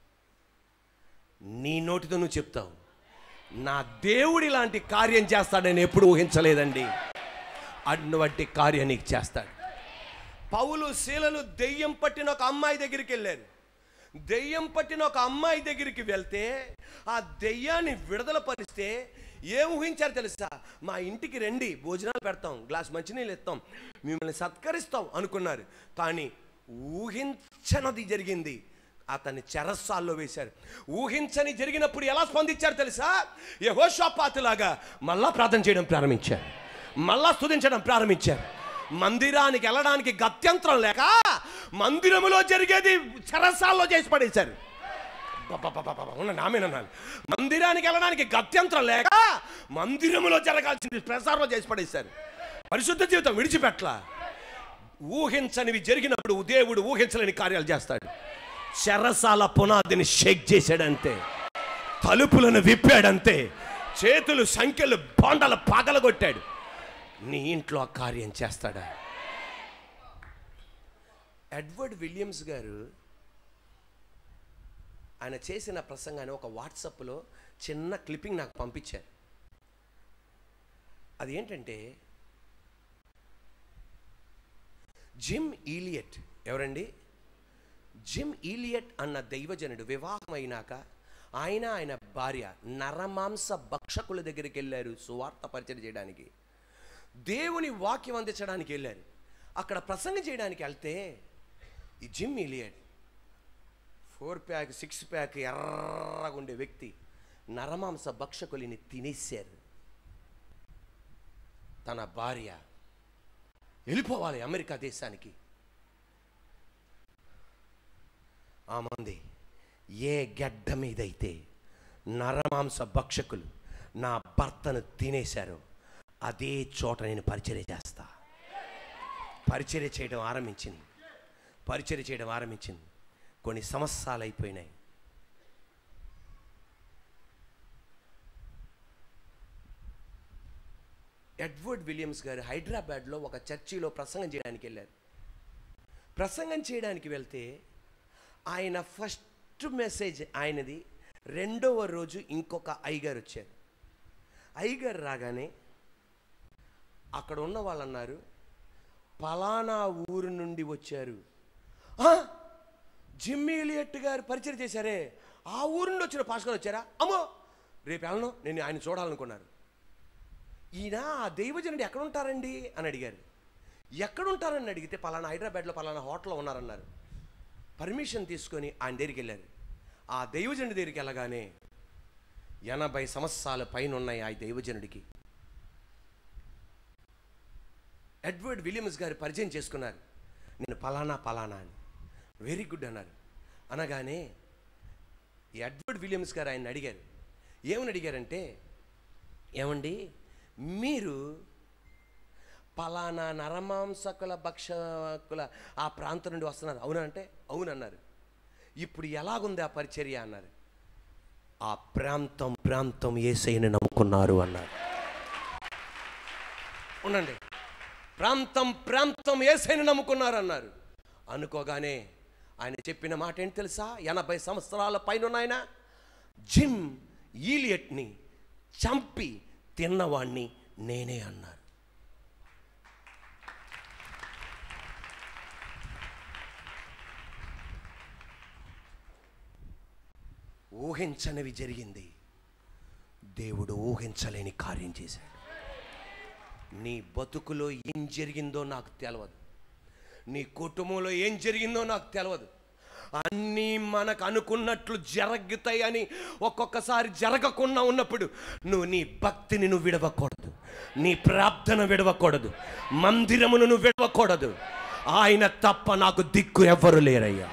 నీ నోటితో నువ్వు చెప్తావు నా దేవుడు ఇలాంటి కార్యం చేస్తాడని ఎప్పుడు ఊహించలేదండి అటువంటి కార్యం నీకు చేస్తాడు పౌలు శీలలు దెయ్యం పట్టిన ఒక అమ్మాయి దగ్గరికి వెళ్ళారు దెయ్యం పట్టిన ఒక అమ్మాయి దగ్గరికి వెళ్తే ఆ దెయ్యాన్ని విడుదల పరిస్తే ఏం ఊహించారు తెలుసా మా ఇంటికి రండి భోజనాలు పెడతాం గ్లాస్ మంచినీళ్ళు ఇస్తాం మిమ్మల్ని సత్కరిస్తాం అనుకున్నారు కానీ ఊహించనది జరిగింది అతన్ని చెరస్సాల్లో వేశారు ఊహించని జరిగినప్పుడు ఎలా స్పందించారు తెలుసా యహోషాపాతులాగా మళ్ళా ప్రార్థన చేయడం ప్రారంభించారు మళ్ళా స్తుతించడం ప్రారంభించారు మందిరానికి వెళ్ళడానికి గత్యంతరం లేక మందిరములో జరిగేది చెరసాల్లో చేసి పడేశారు అబ్బబ్బబ్బబ్బబ్బ, ఉండండి, ఆమెనన్నాను మందిరానికి వెళ్ళడానికి గత్యంతరం లేక మందిరములో జరగాల్సింది ప్రసారంలో చేసి పడేశారు పరిశుద్ధ జీవితం విడిచిపెట్ల ఊహించనివి జరిగినప్పుడు దేవుడు ఊహించలేని కార్యాలు చేస్తాడు చెరసాల పునాదిని షేక్ చేశాడంతే తలుపులను విప్పాడంతే చేతులు సంఖ్యలు బొండలు పగలగొట్టాడు నీ ఇంట్లో ఆ కార్యం చేస్తాడా ఎడ్వర్డ్ విలియమ్స్ గారు ఆయన చేసిన ప్రసంగాన్ని ఒక వాట్సాప్లో చిన్న క్లిప్పింగ్ నాకు పంపించారు అది ఏంటంటే జిమ్ ఈలియట్ ఎవరండి జిమ్ ఈలియట్ అన్న దైవజనుడు వివాహం అయినాక ఆయన ఆయన భార్య నరమాంస భక్షకుల దగ్గరికి వెళ్ళారు సువార్త పరిచయం చేయడానికి దేవుని వాక్యం అందించడానికి వెళ్ళారు అక్కడ ప్రసంగం చేయడానికి వెళ్తే ఈ Jim Elliot four pack six pack ఎర్రగా ఉండే వ్యక్తి నరమాంస భక్షకులిని తినేశారు తన భార్య వెళ్ళిపోవాలి అమెరికా దేశానికి ఆ మంది ఏ గడ్డ మీదైతే నరమాంస భక్షకులు నా భర్తను తినేశారో అదే చోట నేను పరిచర్య చేస్తా పరిచర్య చేయడం ఆరంభించింది పరిచర్య చేయడం ఆరంభించింది కొన్ని సంవత్సరాలు అయిపోయినాయి ఎడ్వర్డ్ విలియమ్స్ గారు హైదరాబాద్లో ఒక చర్చిలో ప్రసంగం చేయడానికి వెళ్ళారు ప్రసంగం చేయడానికి వెళ్తే ఆయన ఫస్ట్ మెసేజ్ ఆయనది రెండవ రోజు ఇంకొక అయ్యగారు వచ్చారు అయ్యగారు రాగానే అక్కడ ఉన్న వాళ్ళు అన్నారు పలానా ఊరు నుండి వచ్చారు "ఆ? జిమ్మీ ఎలియట్ గారు పరిచయం చేశారే ఆ ఊరు నుండి వచ్చిన పాస్కర్ వచ్చారా అమ్మో రేపు వెళ్ళను నేను ఆయన చూడాలనుకున్నారు ఈయన ఆ దైవజనుడు ఎక్కడ ఉంటారండి అని అడిగారు ఎక్కడ ఉంటారని అడిగితే పలానా హైదరాబాద్లో పలానా హోటల్లో ఉన్నారన్నారు పర్మిషన్ తీసుకొని ఆయన దగ్గరికి వెళ్ళారు ఆ దైవజనుడి దగ్గరికి వెళ్ళగానే ఎనభై సంవత్సరాల పైన ఉన్నాయి ఆ దైవజనుడికి ఎడ్వర్డ్ విలియమ్స్ గారు పరిచయం చేసుకున్నారు నేను పలానా పలానా అని వెరీ గుడ్ అన్నారు అనగానే ఈ ఎడ్వర్డ్ విలియమ్స్ గారు ఆయన అడిగారు ఏమని అడిగారంటే ఏమండి మీరు పలానా నరమాంసకుల భక్షకుల ఆ ప్రాంతం నుండి వస్తున్నారు అవునంటే అవునన్నారు ఇప్పుడు ఎలాగుంది ఆ పరిచర్య అన్నారు ఆ ప్రాంతం ప్రాంతం ఏసైని నమ్ముకున్నారు అన్నారు ఉండండి ప్రాంతం ప్రాంతం ఏసైని నమ్ముకున్నారు అన్నారు అనుకోగానే ఆయన చెప్పిన మాట ఏంటి తెలుసా ఎనభై సంవత్సరాల పైన ఆయన జిమ్ ఈలియట్ని చంపి తిన్నవాణ్ణి నేనే అన్నారు ఊహించనివి జరిగింది దేవుడు ఊహించలేని కార్యం చేశాడు నీ బతుకులో ఏం జరిగిందో నాకు తెలియదు నీ కుటుంబంలో ఏం జరిగిందో నాకు తెలియదు అన్నీ మనకు అనుకున్నట్లు జరుగుతాయని ఒక్కొక్కసారి జరగకుండా ఉన్నప్పుడు నువ్వు నీ భక్తిని నువ్వు విడవకూడదు నీ ప్రార్థన విడవకూడదు మందిరమును నువ్వు విడవకూడదు ఆయన తప్ప నాకు దిక్కు ఎవ్వరు లేరయ్యా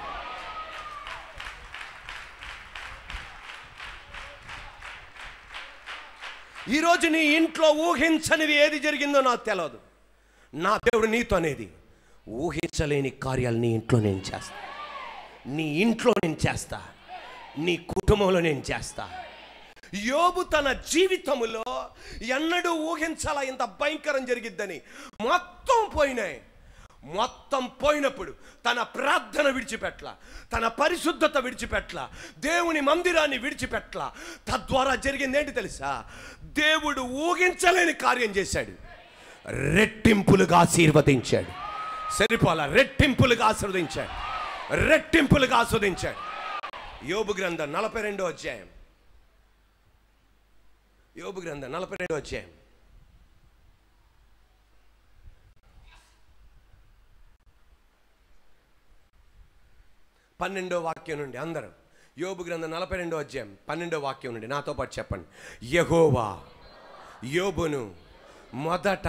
ఈరోజు నీ ఇంట్లో ఊహించనిది ఏది జరిగిందో నాకు తెలియదు నా దేవుడు నీతో అనేది ఊహించలేని కార్యాలు నీ ఇంట్లో నేను చేస్తా నీ ఇంట్లో నేను చేస్తా నీ కుటుంబంలో నేను చేస్తా యోబు తన జీవితములో ఎన్నడూ ఊహించాల ఇంత భయంకరం జరిగిద్దని మొత్తం పోయినాయి మొత్తం పోయినప్పుడు తన ప్రార్థన విడిచిపెట్ల తన పరిశుద్ధత విడిచిపెట్ల దేవుని మందిరాన్ని విడిచిపెట్ల తద్వారా జరిగింది ఏంటి తెలుసా దేవుడు ఊహించలేని కార్యం చేశాడు రెట్టింపులుగా ఆశీర్వదించాడు సరిపోలా రెట్టింపులుగా ఆశీర్వదించాడు రెట్టింపులుగా ఆస్వాదించాడు యోబు గ్రంథం నలభై రెండో అధ్యాయం యోబు గ్రంథం నలభై రెండో అధ్యాయం పన్నెండో వాక్యం నుండి అందరం యోబు గ్రంథం నలభై రెండో అధ్యాయం పన్నెండో వాక్యం నుండి నాతో పాటు చెప్పండి యహోవా యోబును మొదట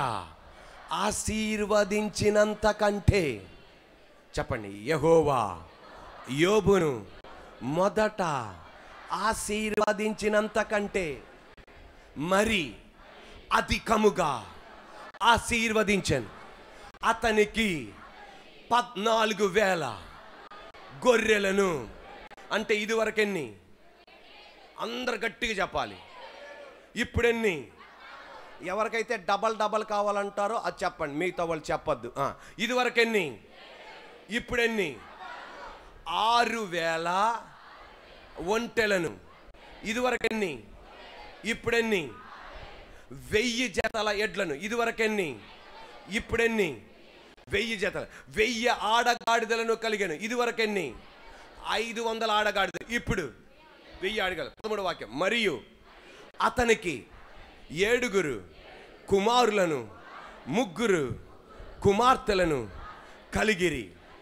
ఆశీర్వదించినంత కంటే చెప్పండి యహోవా యోబును మొదట ఆశీర్వదించినంత కంటే మరి అధికముగా ఆశీర్వదించను అతనికి పద్నాలుగు వేల గొర్రెలను అంటే ఇదివరకెన్ని అందరు గట్టిగా చెప్పాలి ఇప్పుడెన్ని ఎవరికైతే డబల్ డబల్ కావాలంటారో అది చెప్పండి మిగతా వాళ్ళు చెప్పొద్దు ఆ, ఇదివరకెన్ని ఇప్పుడెన్ని ఆరు వేల ఒంటెలను ఇదివరకెన్ని ఇప్పుడెన్ని వెయ్యి జతల ఎడ్లను ఇదివరకెన్ని ఇప్పుడెన్ని వెయ్యి జతలు వెయ్యి ఆడగాడిదలను కలిగాను ఇదివరకెన్ని ఐదు వందల ఆడగాడిదలు ఇప్పుడు వెయ్యి ఆడగాడు పదమూడు వాక్యం మరియు అతనికి ఏడుగురు కుమారులను ముగ్గురు కుమార్తెలను కలిగిరి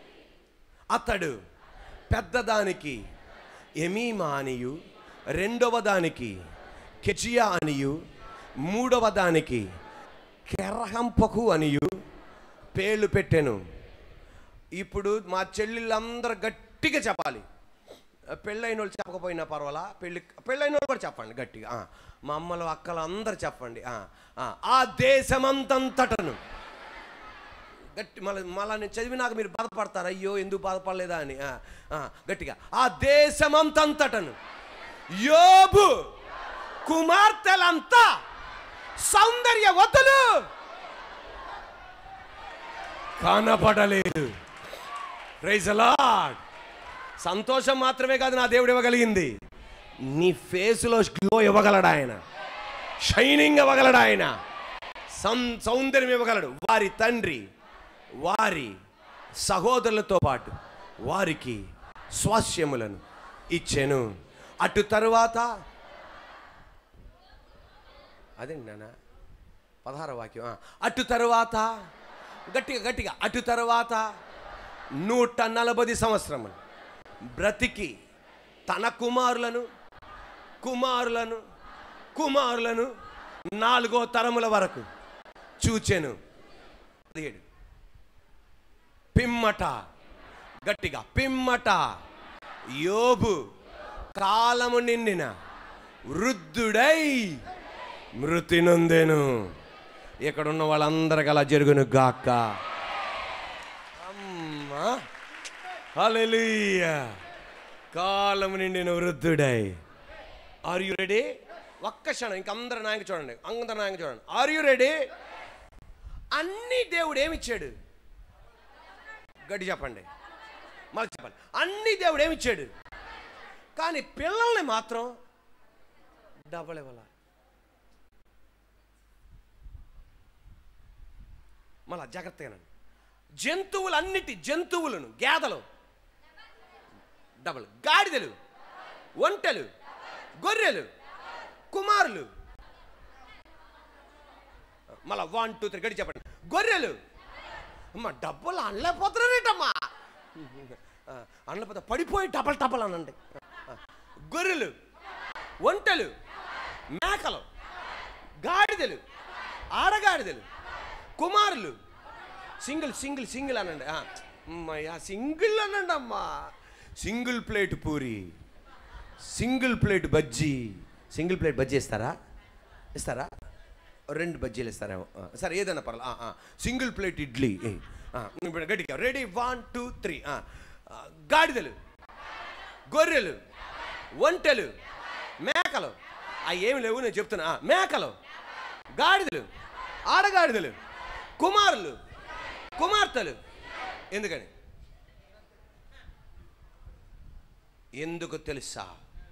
అతడు పెద్దదానికి ఎమీమా అనియు రెండవ దానికి కెచియా అనియు మూడవ దానికి కెరహంపకు అనియు పేర్లు పెట్టాను ఇప్పుడు మా చెల్లెళ్ళందరూ గట్టిగా చెప్పాలి పెళ్ళైన వాళ్ళు చెప్పకపోయినా పర్వాలా పెళ్ళి పెళ్ళైన వాళ్ళు కూడా చెప్పండి గట్టిగా ఆ, మా అమ్మలు అక్కలు అందరు చెప్పండి ఆ, ఆ, ఆ దేశమంతంతటను గట్టి మళ్ళీ మళ్ళీ నేను చదివినాక మీరు బాధపడతారు అయ్యో ఎందుకు బాధపడలేదా అని ఆ, ఆ, గట్టిగా ఆ దేశమంతంతటను యోబు కుమార్తెలంతా సౌందర్యవతులు కనపడలేదు ప్రైజ్ లార్డ్ సంతోషం మాత్రమే కాదు నా దేవుడు ఇవ్వగలిగింది నీ ఫేస్లో గ్లో ఇవ్వగలడు ఆయన షైనింగ్ ఇవ్వగలడు ఆయన సం సౌందర్యం ఇవ్వగలడు వారి తండ్రి వారి సహోదరులతో పాటు వారికి స్వాస్యములను ఇచ్చెను అటు తరువాత అదేంటి నాన్న పదహార వాక్యం ఆ. అటు తరువాత గట్టిగా గట్టిగా అటు తరువాత నూట నలభై సంవత్సరములు బ్రతికి తన కుమారులను కుమారులను కుమారులను నాలుగో తరముల వరకు చూచెను పదిహేడు పిమ్మట గట్టిగా పిమ్మట యోబు కాలము నిండిన వృద్ధుడై మృతి నొందెను ఇక్కడ ఉన్న వాళ్ళందరికి అలా జరుగును గాక అమ్మా హల్లెలూయా కాలము నిండిన వృద్ధుడై ఆర్ యు రెడీ ఒక్క క్షణం ఇంక అందరు నాయక చూడండి అందరు నాయక చూడండి ఆర్ యు రెడీ అన్ని దేవుడు ఏమిచ్చాడు గట్టి చెప్పండి మళ్ళీ చెప్పండి అన్ని దేవుడు ఏమిచ్చాడు కానీ పిల్లల్ని మాత్రం డబల్ ఇవ్వాల మళ్ళా జాగ్రత్తగా జంతువులన్నిటి జంతువులను గేదలు డబల్ గాడిదలు ఒంటెలు గొర్రెలు కుమారులు మళ్ళా వన్ టూ త్రీ గడి చెప్పండి గొర్రెలు అమ్మ డబ్బులు అనలేకపోతున్నారేటమ్మా అనలేకపోతే పడిపోయి డబల్ డబల్ అనండి ఆ, గొర్రెలు ఒంటెలు మేకలు గాడిదలు ఆడగాడిదలు కుమారులు సింగిల్ సింగిల్ సింగిల్ అనండి ఆ, అమ్మయ్యా సింగిల్ అనండి అమ్మా single plate puri single plate bajji single plate bajji ఇస్తారా ఇస్తారా రెండు బజ్జీలు ఇస్తారేమో ఆ, సరే ఏదైనా పర్లేదు ఆ, ఆ. సింగిల్ ప్లేట్ ఇడ్లీ ఏ. ఆ, ఇప్పుడు గట్టిగా రెడీ వన్ టూ త్రీ ఆ. ఆ, గాడిదలు గొర్రెలు ఒంటెలు మేకలు అవి ఏమి లేవు నేను చెప్తున్నా ఆ, మేకలు గాడిదలు ఆడగాడిదలు కుమారులు కుమార్తెలు ఎందుకని ఎందుకు తెలుసా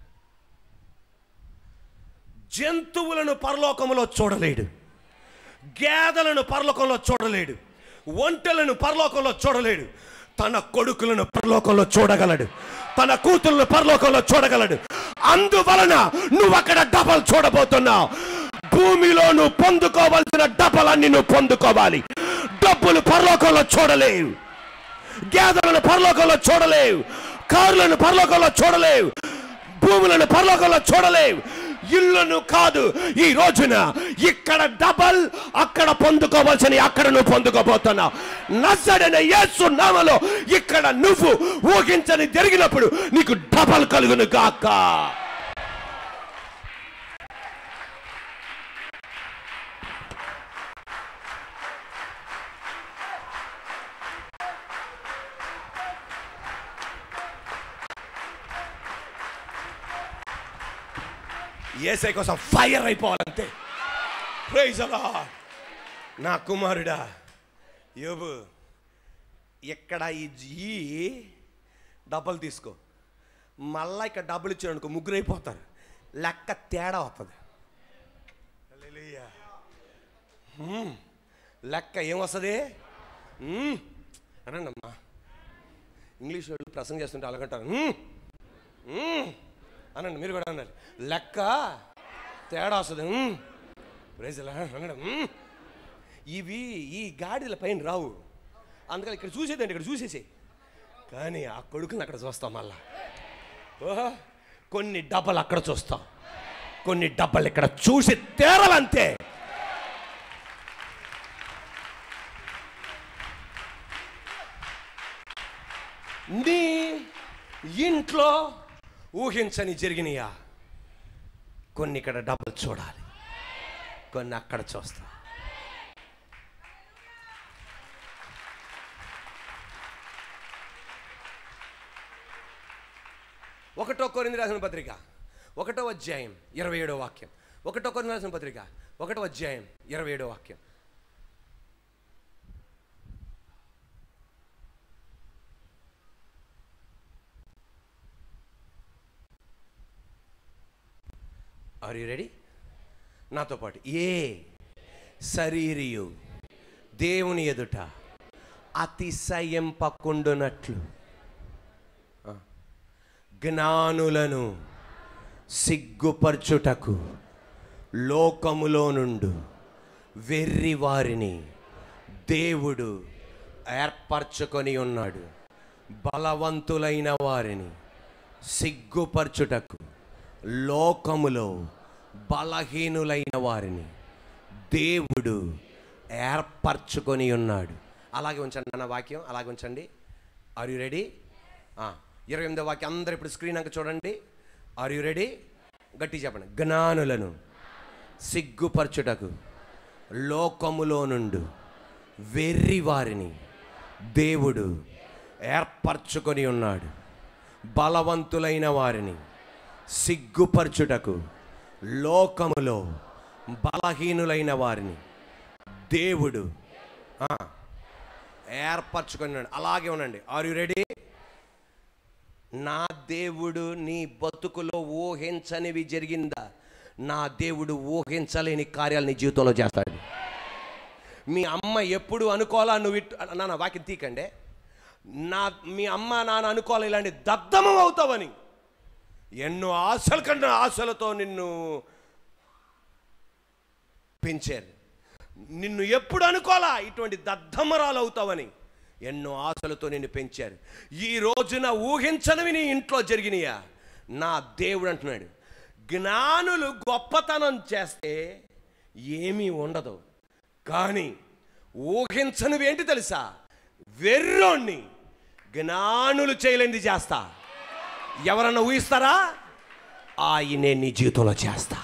జంతువులను పరలోకములో చూడలేడు గేదెలను పరలోకంలో చూడలేడు ఒంటెలను పరలోకంలో చూడలేడు తన కొడుకులను పరలోకంలో చూడగలడు తన కూతుర్లను పరలోకంలో చూడగలడు అందువలన నువ్వు అక్కడ డబల్ చూడబోతున్నావు భూమిలో నువ్వు పొందుకోవాల్సిన డబలన్నీ నువ్వు పొందుకోవాలి డబ్బులు పరలోకంలో చూడలేవు గేదెలను పరలోకంలో చూడలేవు కారులను పరలోకంలో చూడలేవు భూములను పరలోకంలో చూడలేవు ఇల్లును కాదు ఈ రోజున ఇక్కడ డబల్ అక్కడ పొందుకోవాల్సిన అక్కడ నువ్వు పొందుకోబోతున్నావు నచ్చడైన యేసు నామలో ఇక్కడ నువ్వు ఊహించని జరిగినప్పుడు నీకు డబల్ కలుగును గాక ఏసై కోసం ఫైర్ అయిపోవాలంతే ప్రైజ్ అలా నా కుమారుడా యోబు ఇక్కడ ఈ జీ డబ్బులు తీసుకో మళ్ళా ఇక్కడ డబ్బులు ఇచ్చాడు అనుకో ముగ్గురు అయిపోతారు లెక్క తేడా వస్తుంది హల్లెలూయా. హ్మ్. లెక్క ఏమొస్తుంది హ్మ్. అనండి అమ్మా ఇంగ్లీష్ వాళ్ళు ప్రసంగం చేస్తుంటే అలాగంటారు "హ్మ్. హ్మ్." అనండి మీరు కూడా అన్నారు లెక్క తేడా వస్తుంది "హ్మ్." ప్రైజ్ ఎలా అనండి "హ్మ్." ఇవి ఈ గాడిల పైన రావు అందుకని ఇక్కడ చూసేదండి ఇక్కడ చూసేసే కానీ ఆ కొడుకుని అక్కడ చూస్తాం మళ్ళా ఓహో కొన్ని డబ్బలు అక్కడ చూస్తాం కొన్ని డబ్బలు ఇక్కడ చూసి తేరాలంతే నీ ఇంట్లో ఊహించని జరిగినాయా కొన్ని ఇక్కడ డబ్బులు చూడాలి కొన్ని అక్కడ చూస్తా ఒకటో కొరింది రాసిన పత్రిక ఒకటో అధ్యాయం ఇరవై ఏడో వాక్యం ఒకటో కొరింది రాసిన పత్రిక ఒకటో అధ్యాయం ఇరవై ఏడో వాక్యం ఆర్ యు రెడీ నాతో పాటు ఏ శరీరియు దేవుని ఎదుట అతిశయింపకుండునట్లు ఆ, జ్ఞానులను సిగ్గుపరచుటకు లోకములో నుండు వెర్రి వారిని దేవుడు ఏర్పరచుకొని ఉన్నాడు బలవంతులైన వారిని సిగ్గుపరచుటకు లోకములో బలహీనులైన వారిని దేవుడు ఏర్పరచుకొని ఉన్నాడు అలాగే ఉంచండి అన్న వాక్యం అలాగే ఉంచండి ఆర్ యు రెడీ ఇరవై ఎనిమిదో వాక్యం అందరు ఇప్పుడు స్క్రీన్ అంక చూడండి ఆర్ యు రెడీ గట్టి చెప్పండి జ్ఞానులను సిగ్గుపరచుటకు లోకములో నుండు వెర్రి వారిని దేవుడు ఏర్పరచుకొని ఉన్నాడు బలవంతులైన వారిని సిగ్గుపరచుటకు లోకములో బలహీనులైన వారిని దేవుడు ఆ, ఏర్పరచుకొని ఉన్నాడు అలాగే ఉండండి ఆర్ యు రెడీ నా దేవుడు నీ బతుకులో ఊహించనివి జరిగిందా నా దేవుడు ఊహించలేని కార్యాలు నీ జీవితంలో చేస్తాడు మీ అమ్మ ఎప్పుడు అనుకోవాలా నువ్వు ఇటు నాన్న వాక్యం తీకండి నా మీ అమ్మ నాన్న అనుకోవాలి ఇలాంటి దద్దమం అవుతావని ఎన్నో ఆశల కన్నా ఆశలతో నిన్ను పెంచారు నిన్ను ఎప్పుడు అనుకోలా ఇటువంటి దద్దమరాలు అవుతావని ఎన్నో ఆశలతో నిన్ను పెంచారు ఈ రోజున ఊహించనివి నీ ఇంట్లో జరిగినాయా నా దేవుడు అంటున్నాడు జ్ఞానులు గొప్పతనం చేస్తే ఏమీ ఉండదు కానీ ఊహించనివి ఏంటి తెలుసా వెర్రోణ్ణి జ్ఞానులు చేయలేనిది చేస్తా ఎవరన్నా ఊహిస్తారా ఆయనే నీ జీవితంలో చేస్తా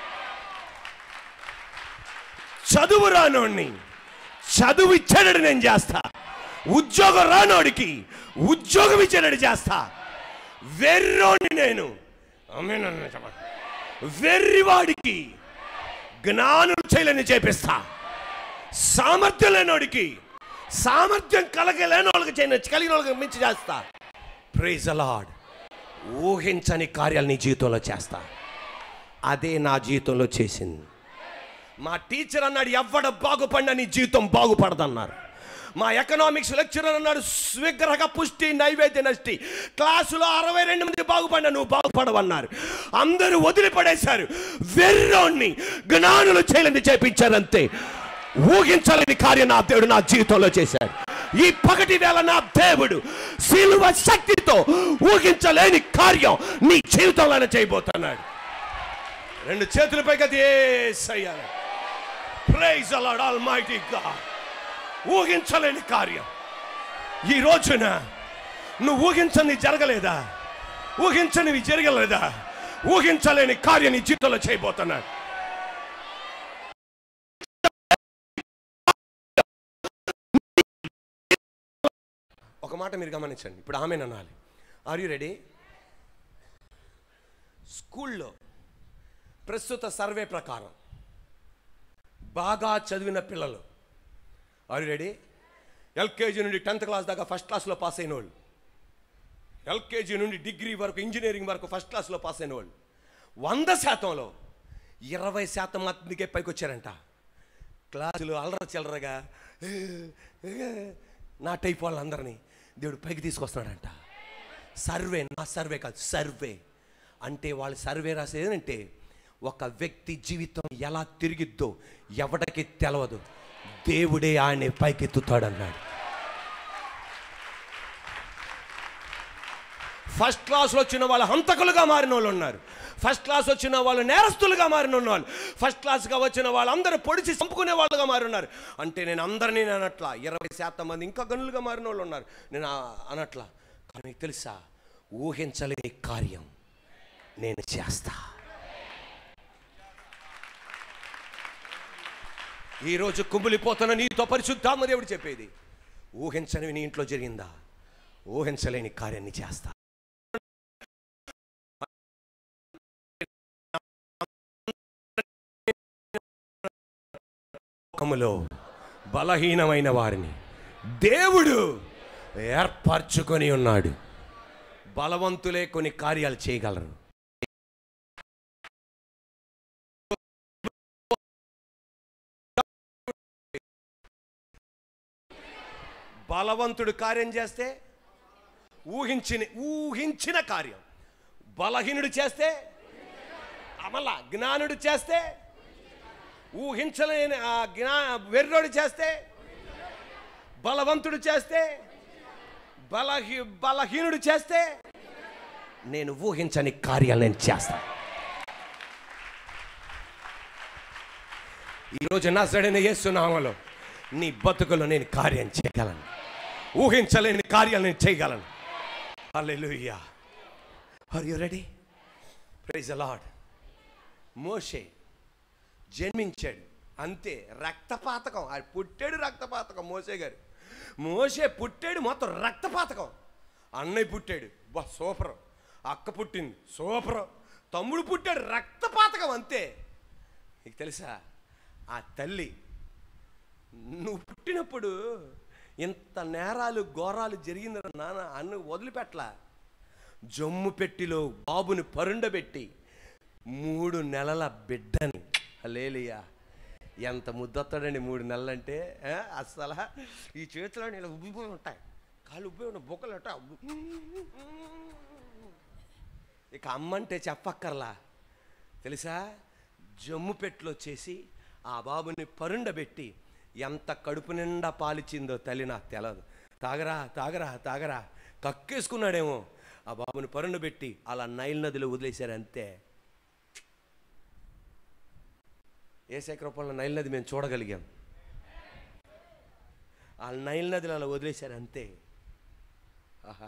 చదువు రానోడిని చదువు ఇచ్చాడని నేను చేస్తా ఉద్యోగం రానోడికి ఉద్యోగం ఇచ్చాడని చేస్తా వెర్రోని నేను ఆమేనన్న చెప్పండి. వెర్రివాడికి జ్ఞానులు చేయలేని చేపిస్తా సామర్థ్యం లేనోడికి సామర్థ్యం కలగలేని వాళ్ళకి చేయని కలిగిన వాళ్ళకి మించి చేస్తా ప్రైజ్ అలాడ్ ఊహించని కార్యాలు నీ జీవితంలో చేస్తా అదే నా జీవితంలో చేసింది మా టీచర్ అన్నాడు ఎవ్వడ బాగుపడినా నీ జీవితం బాగుపడదన్నారు మా ఎకనామిక్స్ లెక్చరర్ అన్నాడు విగ్రహ పుష్టి నైవేద్య నష్టి క్లాసులో అరవై రెండు మంది బాగుపడినా నువ్వు బాగుపడవన్నారు అందరూ వదిలిపడేశారు వెర్రోణ్ణి జ్ఞానులు చేయలేని చేపించారంతే ఊహించలేని కార్యం నా దేవుడు నా జీవితంలో చేశాడు ఈ పగటి వేళ నా దేవుడు శిలువ శక్తితో ఊహించలేని కార్యం నీ జీవితంలోనే చేయబోతున్నాడు రెండు చేతులపై కదా ఏసయ్యాలి praise Lord almighty God ఊహించలేని కార్యం ఈ రోజున నువ్వు ఊహించని జరగలేదా ఊహించనివి జరగలేదా ఊహించలేని కార్యం నీ జీవితంలో చేయబోతున్నాడు ఒక మాట మీరు గమనించండి ఇప్పుడు ఆమె అనాలి ఆర్ యు రెడీ స్కూల్లో ప్రస్తుత సర్వే ప్రకారం బాగా చదివిన పిల్లలు ఆర్ రెడీ ఎల్కేజీ నుండి టెన్త్ క్లాస్ దాకా ఫస్ట్ క్లాస్లో పాస్ అయిన వాళ్ళు ఎల్కేజీ నుండి డిగ్రీ వరకు ఇంజనీరింగ్ వరకు ఫస్ట్ క్లాస్లో పాస్ అయిన వాళ్ళు వంద శాతంలో ఇరవై శాతం మందికే పైకి వచ్చారంట క్లాసులు అల్లర చిల్లరగా నా టైప్ వాళ్ళందరినీ దేవుడు పైకి తీసుకొస్తున్నాడంట సర్వే నా సర్వే కాదు సర్వే అంటే వాళ్ళు సర్వే రాసేది ఏంటంటే ఒక వ్యక్తి జీవితం ఎలా తిరిగిద్దో ఎవడికి తెలవదు దేవుడే ఆయన పైకెత్తుతాడన్నాడు ఫస్ట్ క్లాస్లో వచ్చిన వాళ్ళు హంతకులుగా మారిన వాళ్ళు ఉన్నారు ఫస్ట్ క్లాస్ వచ్చిన వాళ్ళు నేరస్తులుగా మారిన వాళ్ళు ఫస్ట్ క్లాస్గా వచ్చిన వాళ్ళందరూ పొడిచి చంపుకునే వాళ్ళుగా మారి ఉన్నారు అంటే నేను అందరినీ నేను అనట్లా ఇరవై శాతం మంది ఇంకా గనులుగా మారిన వాళ్ళు ఉన్నారు నేను ఆ- అనట్లా కానీ మీకు తెలుసా ఊహించలేని కార్యం నేను చేస్తా ఈరోజు కుమిలిపోతున్న నీతో పరిశుద్ధాత్మ దేవుడు చెప్పేది ఊహించనివి నీ ఇంట్లో జరిగిందా ఊహించలేని కార్యాన్ని చేస్తా లోకములో బలహీనమైన వారిని దేవుడు ఏర్పరచుకొని ఉన్నాడు బలవంతులే కొన్ని కార్యాలు చేయగలరు బలవంతుడు కార్యం చేస్తే ఊహించిన ఊహించిన కార్యం బలహీనుడు చేస్తే అమల జ్ఞానుడు చేస్తే ఊహించలేని ఆ జ్ఞా వెర్రోడు చేస్తే బలవంతుడు చేస్తే బలహీ బలహీనుడు చేస్తే నేను ఊహించని కార్యాలు నేను చేస్తాను ఈరోజు నా సడైన యేసునామలో నీ బతుకులో నేను కార్యం చేయగలను ఊహించలేని కార్యాలు నేను చేయగలను hallelujah are you ready praise Lord మోషే జన్మించాడు అంతే రక్తపాతకం ఆయన పుట్టాడు రక్తపాతకం మోసే గారు మోసే పుట్టాడు మొత్తం రక్తపాతకం అన్నయ్య పుట్టాడు బా సూపర్ అక్క పుట్టింది సూపర్ తమ్ముడు పుట్టాడు రక్తపాతకం అంతే నీకు తెలుసా ఆ తల్లి నువ్వు పుట్టినప్పుడు ఇంత నేరాలు ఘోరాలు జరిగింది నాన్న అన్ను వదిలిపెట్టలా జమ్ము పెట్టిలో బాబుని పరుండబెట్టి మూడు నెలల బిడ్డని లేలియా ఎంత ముద్దొస్తాడండి మూడు నెలలంటే ఆ, అస్సలు ఈ చేతిలో ఇలా ఉబ్బిపోయి ఉంటాయి కాళ్ళు ఉబ్బి ఉంటాయి బొక్కలు ఉంటాయి ఇక అమ్మంటే చెప్పక్కర్లా తెలుసా జమ్ము పెట్టులో చేసి ఆ బాబుని పరుండబెట్టి ఎంత కడుపు నిండా పాలిచ్చిందో తల్లి నాకు తెలదు తాగరా తాగరా తాగరా కక్కేసుకున్నాడేమో ఆ బాబుని పరుండబెట్టి అలా నైల్ నదిలో వదిలేశారు అంతే ఏసే కృపంలో నైల్ నది మేము చూడగలిగాం ఆ నైల్ నదిలో అలా వదిలేశారు అంతే ఆహా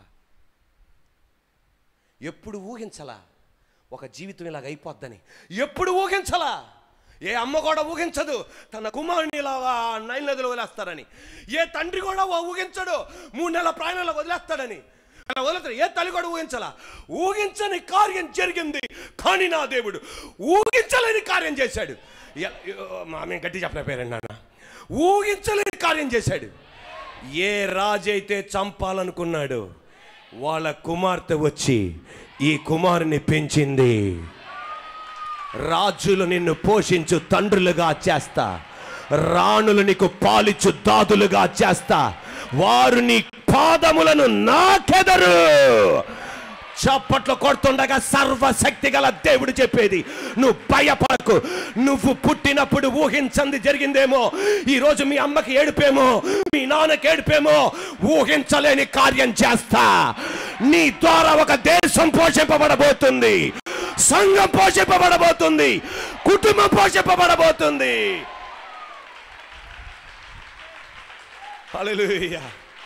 ఎప్పుడు ఊహించలా ఒక జీవితం ఇలాగ అయిపోద్దని ఎప్పుడు ఊహించలా ఏ అమ్మ కూడా ఊహించదు తన కుమారుని ఇలా నైల్ నదిలో వదిలేస్తారని ఏ తండ్రి కూడా ఊహించడు మూడు నెలల ప్రాణాలు వదిలేస్తాడని అలా వదిలేస్తాడు ఏ తల్లి కూడా ఊహించలా ఊహించని కార్యం జరిగింది కానీ నా దేవుడు ఊహించలేని కార్యం చేశాడు ఎ- మా మేము గట్టి చెప్పలేకపోయారండి నాన్న ఊహించలేని కార్యం చేశాడు ఏ రాజైతే చంపాలనుకున్నాడు వాళ్ళ కుమార్తె వచ్చి ఈ కుమారుని పెంచింది రాజులు నిన్ను పోషించు తండ్రులుగా చేస్తా రాణులు నీకు పాలిచ్చు దాదులుగా చేస్తా వారు నీ పాదములను నాకెదరు చప్పట్లు కొడుతుండగా సర్వశక్తి గల దేవుడు చెప్పేది నువ్వు భయపడకు నువ్వు పుట్టినప్పుడు ఊహించంది జరిగిందేమో ఈ రోజు మీ అమ్మకి ఏడుపేమో మీ నాన్నకి ఏడుపేమో ఊహించలేని కార్యం చేస్తా నీ ద్వారా ఒక దేశం పోషింపబడబోతుంది సంఘం పోషింపబడబోతుంది కుటుంబం పోషింపబడబోతుంది హల్లెలూయా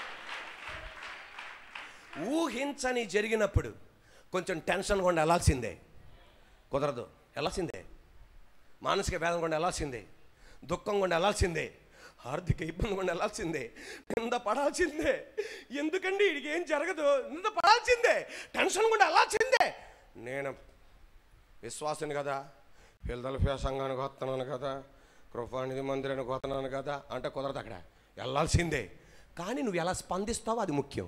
ఊహించని జరిగినప్పుడు కొంచెం టెన్షన్ కొండ వెళ్ళాల్సిందే కుదరదు వెళ్ళాల్సిందే మానసిక వేదన కొండ వెళ్ళాల్సిందే దుఃఖం కొండ వెళ్ళాల్సిందే ఆర్థిక ఇబ్బంది కొండ వెళ్ళాల్సిందే నింద పడాల్సిందే ఎందుకండి వీడికి ఏం జరగదు నింద పడాల్సిందే టెన్షన్ కూడా వెళ్ళాల్సిందే నేను విశ్వాసుని కదా పిల్లల సంఘానికి వస్తున్నాను కదా కృపానిధి మందిరానికి వస్తున్నాను కదా అంటే కుదరదు అక్కడ వెళ్ళాల్సిందే కానీ నువ్వు ఎలా స్పందిస్తావో అది ముఖ్యం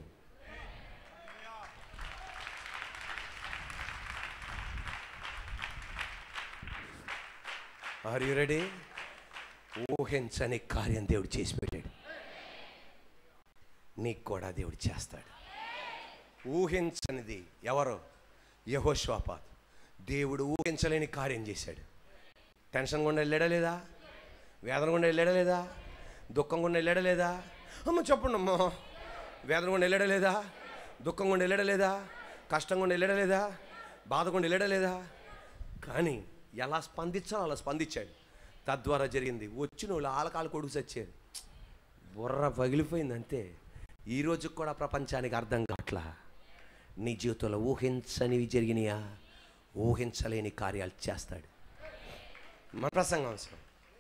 ఆర్ యు రెడీ ఊహించని కార్యం దేవుడు చేసి పెట్టాడు నీకు కూడా దేవుడు చేస్తాడు ఊహించనిది ఎవరు యహోశ్వాపాత్ దేవుడు ఊహించలేని కార్యం చేశాడు టెన్షన్ గుండా వెళ్ళాడా లేదా వేదన గుండా వెళ్ళాడా లేదా దుఃఖం గుండా వెళ్ళాడా లేదా అమ్మ చెప్పండి అమ్మ వేదన గుండా వెళ్ళాడా లేదా దుఃఖం గుండా వెళ్ళాడా లేదా కష్టం గుండా వెళ్ళాడా లేదా బాధ గుండా వెళ్ళాడా లేదా కానీ ఎలా స్పందించాలో అలా స్పందించాడు తద్వారా జరిగింది వచ్చిన వాళ్ళు ఆలకాలు కొడుకు చచ్చారు బుర్ర పగిలిపోయింది అంతే ఈ రోజు కూడా ప్రపంచానికి అర్థం కావట్లా నీ జీవితంలో ఊహించనివి జరిగినాయా ఊహించలేని కార్యాలు చేస్తాడు మన ప్రసంగాంశం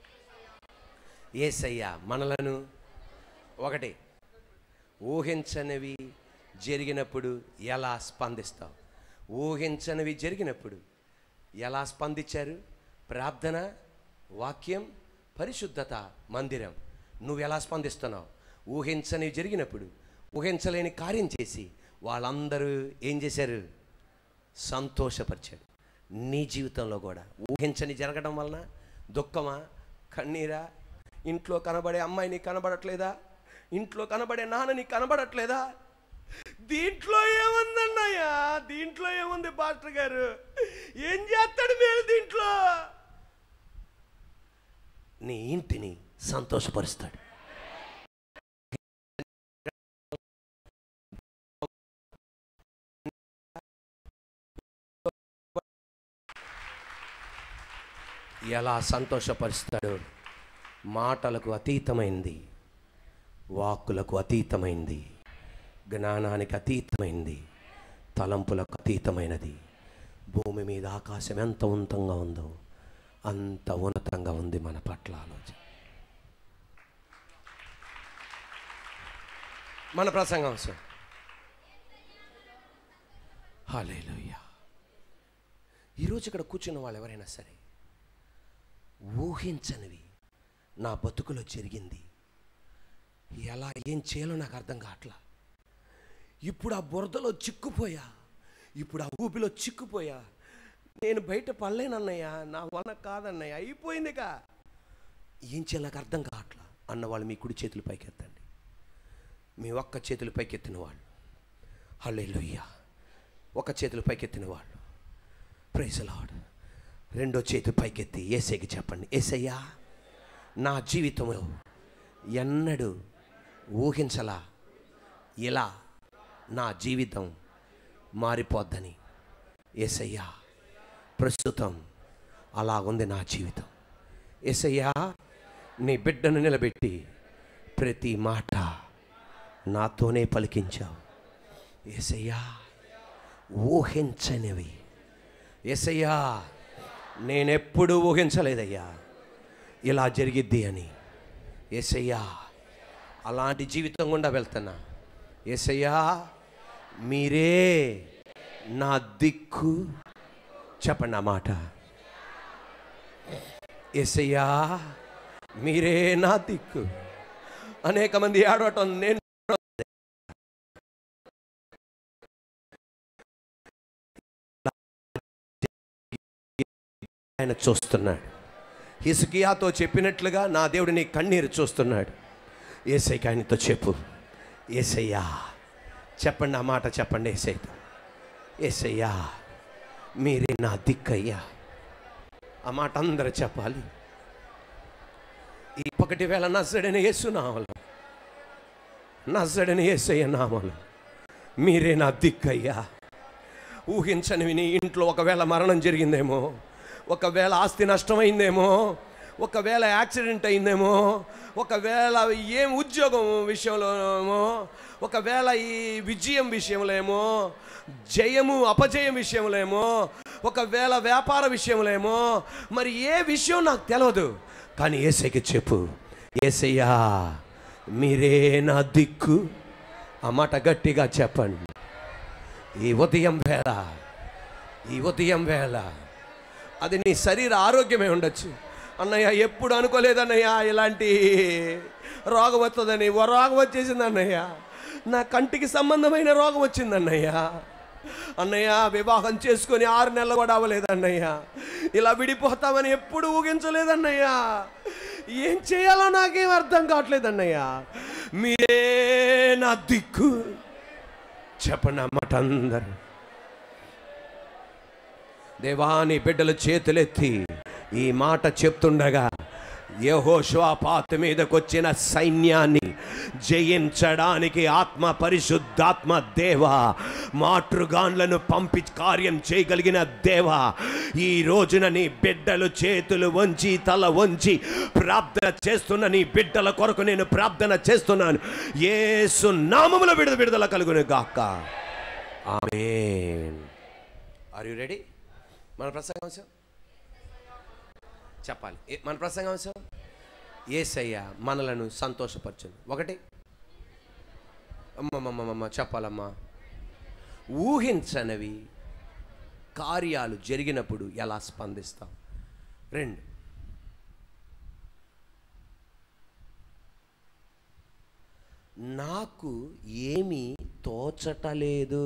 ఏసయ్య మనలను ఒకటి ఊహించనివి జరిగినప్పుడు ఎలా స్పందిస్తావు ఊహించనివి జరిగినప్పుడు ఎలా స్పందించారు ప్రార్థన వాక్యం పరిశుద్ధత మందిరం నువ్వు ఎలా స్పందిస్తున్నావు ఊహించనివి జరిగినప్పుడు ఊహించలేని కార్యం చేసి వాళ్ళందరూ ఏం చేశారు సంతోషపరిచాడు నీ జీవితంలో కూడా ఊహించని జరగడం వలన దుఃఖమా కన్నీరా ఇంట్లో కనబడే అమ్మాయి నీకు కనబడట్లేదా ఇంట్లో కనబడే నాన్న నీకు కనబడట్లేదా దీంట్లో ఏముందన్నయ్యా దీంట్లో ఏముంది పాస్టర్ గారు ఏం చేస్తాడు మీరు దీంట్లో నీ ఇంటిని సంతోషపరుస్తాడు ఎలా సంతోషపరుస్తాడు మాటలకు అతీతమైంది వాక్కులకు అతీతమైంది జ్ఞానానికి అతీతమైంది తలంపులకు అతీతమైనది భూమి మీద ఆకాశం ఎంత ఉన్నతంగా ఉందో అంత ఉన్నతంగా ఉంది మన పట్ల ఆలోచన మన ప్రసంగం సార్ హాలేలుయ్యా ఈరోజు ఇక్కడ కూర్చున్న వాళ్ళు ఎవరైనా సరే ఊహించనివి నా బతుకులో జరిగింది ఎలా ఏం చేయాలో నాకు అర్థం కావట్లా ఇప్పుడు ఆ బురదలో చిక్కుపోయా ఇప్పుడు ఆ ఊపిలో చిక్కుపోయా నేను బయట పడలేనన్నయ్య నా వల్ల కాదన్నయ్య అయిపోయిందిగా ఏం చేయాలి నాకు అర్థం కావట్లా అన్నవాళ్ళు మీ కుడి చేతులు పైకెత్తండి మీ ఒక్క చేతులు పైకెత్తిన వాళ్ళు హల్లెలూయా ఒక చేతులు పైకెత్తిన వాళ్ళు ప్రైజ్ లార్డ్ రెండో చేతి పైకెత్తి ఏసైకి చెప్పండి ఏసయ్యా నా జీవితంలో ఎన్నడూ ఊహించలా ఇలా నా జీవితం మారిపోద్దని ఏసయ్యా ప్రస్తుతం అలాగుంది నా జీవితం ఏసయ్యా నీ బిడ్డను నిలబెట్టి ప్రతి మాట నాతోనే పలికించావు ఏసయ్యా ఊహించనివి ఏసయ్యా నేనెప్పుడు ఊహించలేదయ్యా ఇలా జరిగిద్ది అని ఏసయ్యా అలాంటి జీవితం గుండా వెళ్తున్నా ఏసయ్యా మీరే నా దిక్కు చెప్పండి ఆ మాట ఏసయ్యా మీరే నా దిక్కు అనేక మంది ఏడవటం నేను ఆయన చూస్తున్నాడు హిస్కియాతో చెప్పినట్లుగా నా దేవుడు నీ కన్నీరు చూస్తున్నాడు ఏసైకి ఆయనతో చెప్పు ఏసయ్యా చెప్పండి ఆ మాట చెప్పండి ఏసైతో ఏసయ్యా మీరే నా దిక్కయ్యా ఆ మాట అందరూ చెప్పాలి ఈ ఒకటి వేళ నజడని యేసు నామలు నజడని ఏసయ్య నామలు మీరే నా దిక్కయ్యా ఊహించనివి నీ ఇంట్లో ఒకవేళ మరణం జరిగిందేమో ఒకవేళ ఆస్తి నష్టమైందేమో ఒకవేళ యాక్సిడెంట్ అయిందేమో ఒకవేళ ఏం ఉద్యోగం విషయంలోనేమో ఒకవేళ ఈ విజయం విషయంలో ఏమో జయము అపజయం విషయంలో ఏమో ఒకవేళ వ్యాపార విషయంలో ఏమో మరి ఏ విషయం నాకు తెలియదు కానీ ఏసైకి చెప్పు ఏసయ్యా మీరే నా దిక్కు ఆ మాట గట్టిగా చెప్పండి ఈ ఉదయం వేళ ఈ ఉదయం వేళ అది నీ శరీర ఆరోగ్యమే ఉండొచ్చు అన్నయ్య ఎప్పుడు అనుకోలేదన్నయ్య ఇలాంటి రోగం వస్తుందని ఓ రోగం వచ్చేసింది అన్నయ్య నా కంటికి సంబంధమైన రోగం వచ్చింది అన్నయ్య అన్నయ్య వివాహం చేసుకొని ఆరు నెలలు కూడా అవ్వలేదు అన్నయ్య ఇలా విడిపోతామని ఎప్పుడు ఊహించలేదన్నయ్య ఏం చేయాలో నాకేం అర్థం కావట్లేదు అన్నయ్య మీరే నా దిక్కు చెప్పండి అన్నమాట అందరు దేవాని బిడ్డలు చేతులెత్తి ఈ మాట చెప్తుండగా యహోశ్వాపాత్ మీదకి వచ్చిన సైన్యాన్ని జయించడానికి ఆత్మ పరిశుద్ధాత్మ దేవ మాతృగాన్లను పంపి కార్యం చేయగలిగిన దేవ ఈ రోజున నీ బిడ్డలు చేతులు వంచి తల వంచి ప్రార్థన చేస్తున్న నీ బిడ్డల కొరకు నేను ప్రార్థన చేస్తున్నాను ఏసు నామముల విడుదల విడుదల కలుగును గాక ఆమేన్ ఆర్ యు రెడీ మన ప్రసంగాంశం చెప్పాలి ఏ- మన ప్రసంగాంశం ఏసయ్య మనలను సంతోషపరచును ఒకటి అమ్మమ్మమ్మమ్మ చెప్పాలమ్మా ఊహించనివి కార్యాలు జరిగినప్పుడు ఎలా స్పందిస్తాం రెండు నాకు ఏమీ తోచటలేదు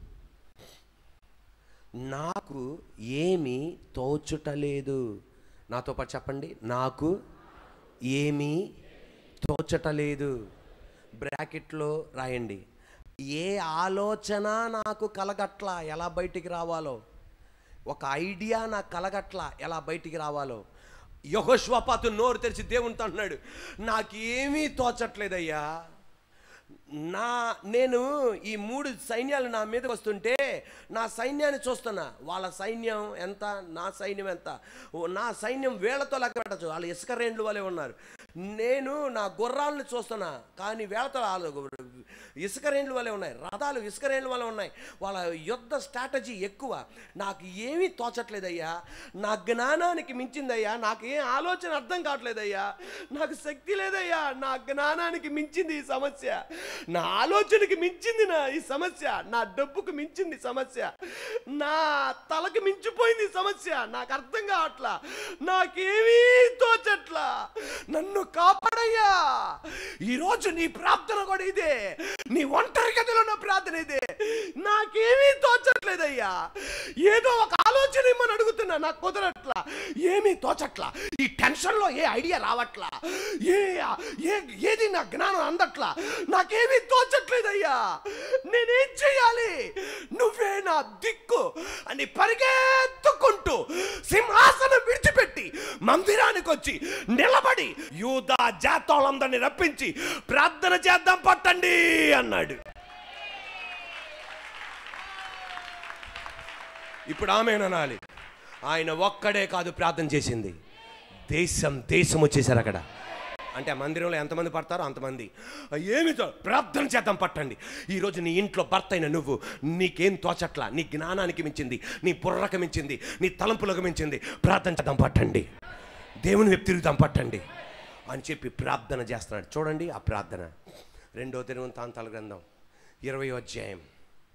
నాకు ఏమీ తోచుటలేదు నాతో పాటు చెప్పండి నాకు ఏమీ తోచటలేదు బ్రాకెట్లో రాయండి ఏ ఆలోచన నాకు కలగట్లా ఎలా బయటికి రావాలో ఒక ఐడియా నాకు కలగట్లా ఎలా బయటికి రావాలో యహోశ్వపాతు నోరు తెరిచి దేవునితో అంటున్నాడు నాకేమీ తోచట్లేదయ్యా నా నేను ఈ మూడు సైన్యాలు నా మీద వస్తుంటే నా సైన్యాన్ని చూస్తున్నా వాళ్ళ సైన్యం ఎంత నా సైన్యం ఎంత ఓ, నా సైన్యం వేళ్లతో లెక్క పెట్టచ్చు వాళ్ళు ఇసుక రేండ్లు వలె ఉన్నారు నేను నా గుర్రాలను చూస్తున్నా కానీ వేళతో వాళ్ళు ఇసుక రేండ్లు వలె ఉన్నాయి రథాలు ఇసుక రేండ్ల వలె ఉన్నాయి వాళ్ళ యుద్ధ స్ట్రాటజీ ఎక్కువ నాకు ఏమీ తోచట్లేదయ్యా నా జ్ఞానానికి మించిందయ్యా నాకు ఏం ఆలోచన అర్థం కావట్లేదయ్యా నాకు శక్తి లేదయ్యా నా జ్ఞానానికి మించింది ఈ సమస్య నా ఆలోచనకి మించింది నా ఈ సమస్య నా డబ్బుకు మించింది ఈ సమస్య నా తలకి మించిపోయింది ఈ సమస్య నాకు అర్థం కావట్లా నాకేమీ తోచట్లా నన్ను కాపాడయ్యా ఈరోజు నీ ప్రార్థన కూడా ఇదే నీ ఒంటరి గదిలో ఉన్న ప్రార్థన ఇదే నాకేమీ తోచట్లేదయ్యా ఏదో ఒక ఆలోచన ఇమ్మని అడుగుతున్నా నాకు కుదరట్లా ఏమీ తోచట్లా ఈ టెన్షన్లో ఏ ఐడియా రావట్లా ఏ ఏ ఏది నా జ్ఞానం అందట్లా నాకేమీ తోచట్లేదయ్యా నేనేం చేయాలి నువ్వే నా దిక్కు అని పరిగెత్తుకుంటూ సింహాసనం విడిచిపెట్టి మందిరానికి వచ్చి నిలబడి యూదా జాతోలందరిని రప్పించి ప్రార్థన చేద్దాం పట్టండి అన్నాడు ఇప్పుడు ఆమెననాలి ఆయన ఒక్కడే కాదు ప్రార్థన చేసింది దేశం దేశం వచ్చేసారు అక్కడ అంటే ఆ మందిరంలో ఎంతమంది పడతారో అంతమంది ఏమి తో- ప్రార్థన చేద్దాం పట్టండి ఈరోజు నీ ఇంట్లో భర్త అయిన నువ్వు నీకేం తోచట్లా నీ జ్ఞానానికి మించింది నీ బుర్రకు మించింది నీ తలంపులకు మించింది ప్రార్థన చేద్దాం పట్టండి దేవుని వైపు తిరుగుదాం పట్టండి అని చెప్పి ప్రార్థన చేస్తున్నాడు చూడండి ఆ ప్రార్థన రెండో తిరుగు తాంతాల గ్రంథం ఇరవై అధ్యాయం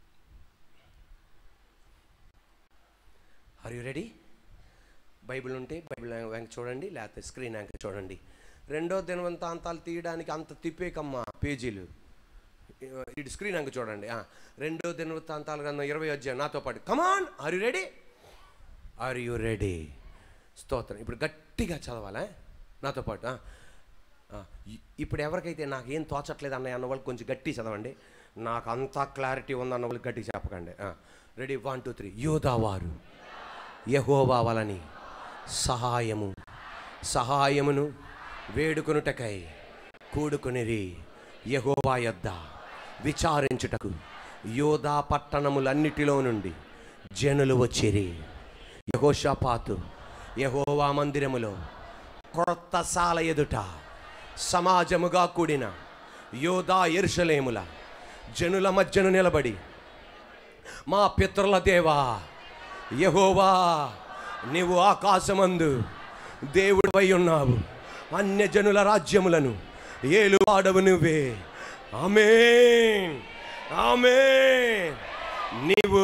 ఆర్ యు రెడీ బైబిల్ ఉంటే బైబిల్ వెంక చూడండి లేకపోతే స్క్రీన్ వెంక చూడండి రెండో దినవంతాంతాలు తీయడానికి అంత తిప్పేకమ్మా పేజీలు ఇటు స్క్రీన్ వెంక చూడండి ఆ, రెండో దినవృత్తాంతాల గ్రంథం ఇరవై అధ్యాయం నాతో పాటు come on are you ready are you ready స్తోత్రం ఇప్పుడు గట్టిగా చదవాలా నాతో పాటు ఆ. ఆ, ఇ- ఇప్పుడు ఎవరికైతే నాకు ఏం తోచట్లేదు అన్నయ్య అన్న వాళ్ళకి కొంచెం గట్టి చదవండి నాకు అంతా క్లారిటీ ఉందన్న వాళ్ళకి గట్టి చెప్పకండి రెడీ వన్ టూ త్రీ యోధావారు యహోవా వలని సహాయము సహాయమును వేడుకొనుటకై కూడుకొనిరి యహోవా యొద్ద విచారించుటకు యోధా పట్టణములన్నిటిలో నుండి జనులు వచ్చిరి యహోషాపాతు యహోవా మందిరములో క్రొత్త సాల ఎదుట సమాజముగా కూడిన యోధా ఎరుషలేముల జనుల మధ్యను నిలబడి మా పితరుల దేవా యహోవా నీవు ఆకాశమందు దేవుడివై ఉన్నావు అన్యజనుల రాజ్యములను ఏలువాడవు నువ్వే ఆమేన్ ఆమేన్ నీవు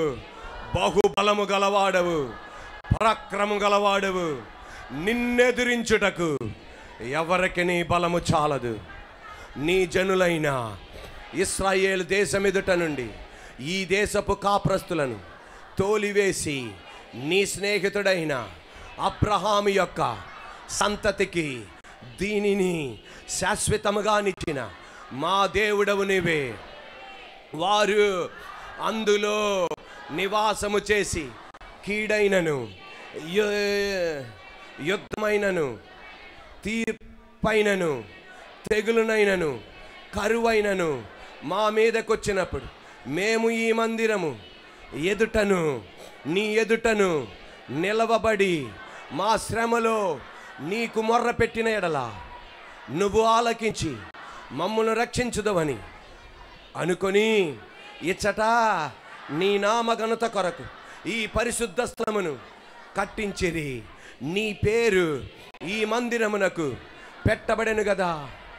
బహుబలము గలవాడవు పరాక్రము గలవాడవు నిన్నెదిరించుటకు ఎవరికి నీ బలము చాలదు నీ జనులైన ఇస్రాయేల్ దేశమెదుట నుండి ఈ దేశపు కాప్రస్తులను తోలివేసి నీ స్నేహితుడైన అబ్రహాము యొక్క సంతతికి దీనిని శాశ్వతముగా నిచ్చిన మా దేవుడవు నీవే వారు అందులో నివాసము చేసి కీడైనను యు- యుద్ధమైనను తీర్పైనను తెగులునైనను కరువైనను మా మీదకొచ్చినప్పుడు మేము ఈ మందిరము ఎదుటను నీ ఎదుటను నిలవబడి మా శ్రమలో నీకు మొర్ర పెట్టిన ఎడల నువ్వు ఆలకించి మమ్మల్ని రక్షించుదవని అనుకొని ఇచ్చట నీ నామఘనత కొరకు ఈ పరిశుద్ధ స్థలమును కట్టించిరి నీ పేరు ఈ మందిరమునకు పెట్టబడెను కదా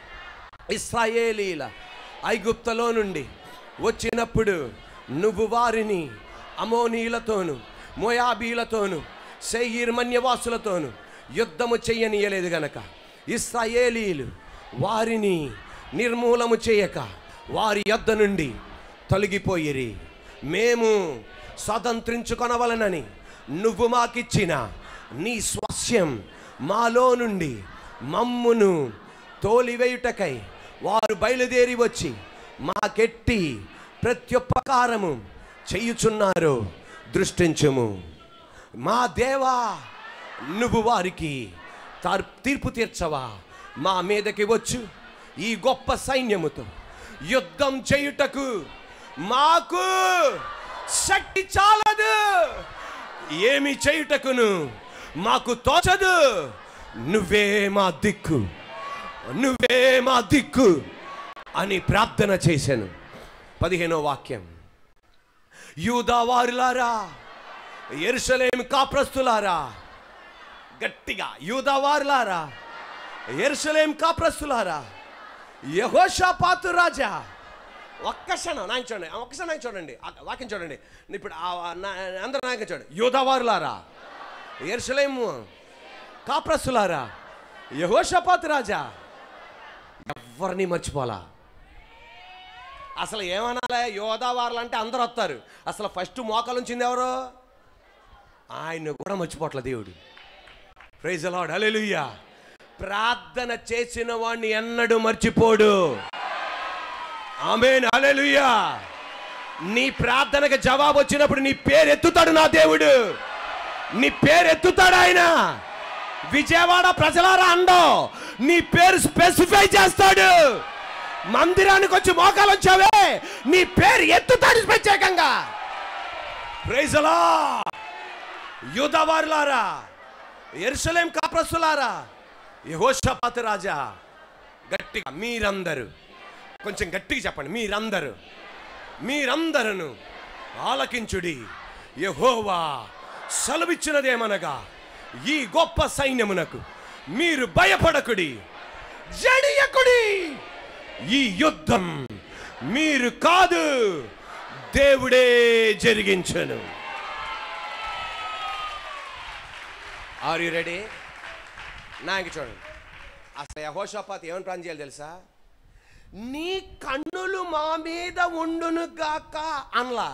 ఇస్రాయేలీల ఐగుప్తలో నుండి వచ్చినప్పుడు నువ్వు వారిని అమోనీలతోను మోయాబీలతోను సెయ్యిర్ మన్యవాసులతోను యుద్ధము చెయ్యనీయలేదు గనక ఇస్రాయేలీలు వారిని నిర్మూలము చేయక వారి యొద్ద నుండి తొలగిపోయిరి మేము స్వతంత్రించుకొనవలనని నువ్వు మాకిచ్చిన నీ స్వాస్యం మాలో నుండి మమ్మును తోలివేయుటకై వారు బయలుదేరి వచ్చి మాకెట్టి ప్రత్యుపకారము చేయుచున్నారు దృష్టించుము మా దేవా నువ్వు వారికి తార్- తీర్పు తీర్చవా మా మీదకి వచ్చు ఈ గొప్ప సైన్యముతో యుద్ధం చేయుటకు మాకు శక్తి చాలదు ఏమి చేయుటకును మాకు తోచదు నువ్వే మా దిక్కు నువ్వే మా దిక్కు అని ప్రార్థన చేశాను పదిహేనో వాక్యం యూదా వారులారా ఎరుసలేం కాప్రస్తులారా గట్టిగా యూదా వారులారా ఎరుసలేం కాప్రస్తులారా యహోషాపాతు రాజా ఒక్క క్షణం నాయన చూడండి ఒక్క క్షణం నాయన చూడండి ఆ వాక్యం చూడండి ఇప్పుడు ఆ- ఆ నా- అందరూ నాయన చూడండి యూదవారులారా ఎరుసలేము కాప్రస్తులారా యహోషపాతు రాజా ఎవరిని మర్చిపోలా అసలు ఏమనాలే యోధావారులు అంటే అందరూ వస్తారు అసలు ఫస్ట్ మోకాలు ఉంచింది ఎవరు ఆయన కూడా మర్చిపోట్ల దేవుడు ప్రైజ్ అలాడ్ హల్లెలూయా ప్రార్థన చేసిన వాడిని ఎన్నడూ మర్చిపోడు ఆమెన్ హల్లెలూయా నీ ప్రార్థనకు జవాబు వచ్చినప్పుడు నీ పేరు ఎత్తుతాడు నా దేవుడు నీ పేరు ఎత్తుతాడు ఆయన విజయవాడ ప్రజలారా అండో నీ పేరు స్పెసిఫై చేస్తాడు మందిరానికి వచ్చి మోకాలు వచ్చావే నీ పేరు ఎత్తుతాడు ప్రత్యేకంగా ప్రైజ్ అలా యూదవారులారా ఎరుసలేం కాప్రస్తులారా యహోషపాత రాజా గట్టిగా మీరందరూ కొంచెం గట్టిగా చెప్పండి మీరందరూ మీరందరూ ఆలకించుడి యహోవా సెలవిచ్చినదేమనగా ఈ గొప్ప సైన్యమునకు మీరు భయపడకుడి జడియకుడి ఈ యుద్ధం మీరు కాదు దేవుడే జరిగించను ఆర్ యు రెడీ నాకు చూడండి అసలు యహోషపాత్ ఏమని ప్రాణం చేయాలి తెలుసా నీ కన్నులు మా మీద ఉండును గాక అనలా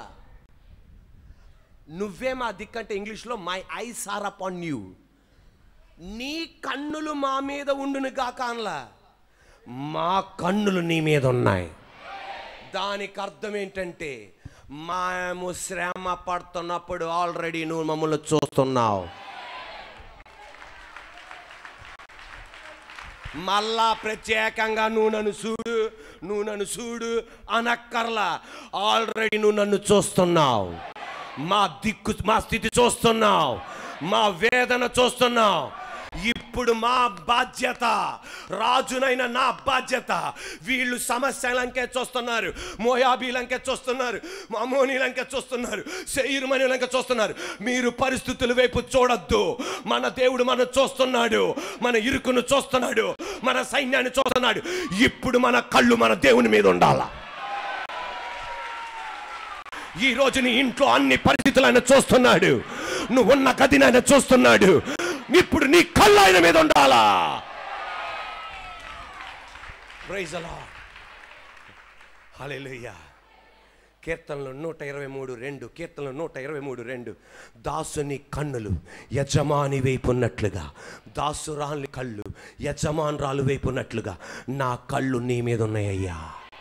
నువ్వే మా దిక్కంటే ఇంగ్లీష్లో my eyes are upon you నీ కన్నులు మా మీద ఉండును గాక అనలా మా కన్నులు నీ మీద ఉన్నాయి దానికి అర్థం ఏంటంటే మేము శ్రమ పడుతున్నప్పుడు ఆల్రెడీ నువ్వు మమ్మల్ని చూస్తున్నావు మళ్ళా ప్రత్యేకంగా నువ్వు నన్ను చూడు నువ్వు నన్ను చూడు అనక్కర్లా ఆల్రెడీ నువ్వు నన్ను చూస్తున్నావు మా దిక్కు మా స్థితి చూస్తున్నావు మా వేదన చూస్తున్నావు ఇప్పుడు మా బాధ్యత రాజునైన నా బాధ్యత వీళ్ళు సమస్యలంకే చూస్తున్నారు మోయాబీలంకే చూస్తున్నారు మామోనీలంకే చూస్తున్నారు శైరుమణిలంకే చూస్తున్నారు మీరు పరిస్థితుల వైపు చూడొద్దు మన దేవుడు మన చూస్తున్నాడు మన ఇరుకును చూస్తున్నాడు మన సైన్యాన్ని చూస్తున్నాడు ఇప్పుడు మన కళ్ళు మన దేవుని మీద ఉండాలా ఈ రోజు నీ ఇంట్లో అన్ని పరిస్థితులు ఆయన చూస్తున్నాడు నువ్వు ఉన్న గదిని ఆయన చూస్తున్నాడు ఇప్పుడు నీ కళ్ళు ఆయన మీద ఉండాలా ప్రైజ్ అలా హల్లెలూయా కీర్తనలు నూట ఇరవై మూడు రెండు కీర్తనలు నూట ఇరవై మూడు రెండు దాసుని కన్నులు యజమాని వైపు ఉన్నట్లుగా దాసురాలి కళ్ళు యజమానురాలు వైపు ఉన్నట్లుగా నా కళ్ళు నీ మీద ఉన్నాయ్యా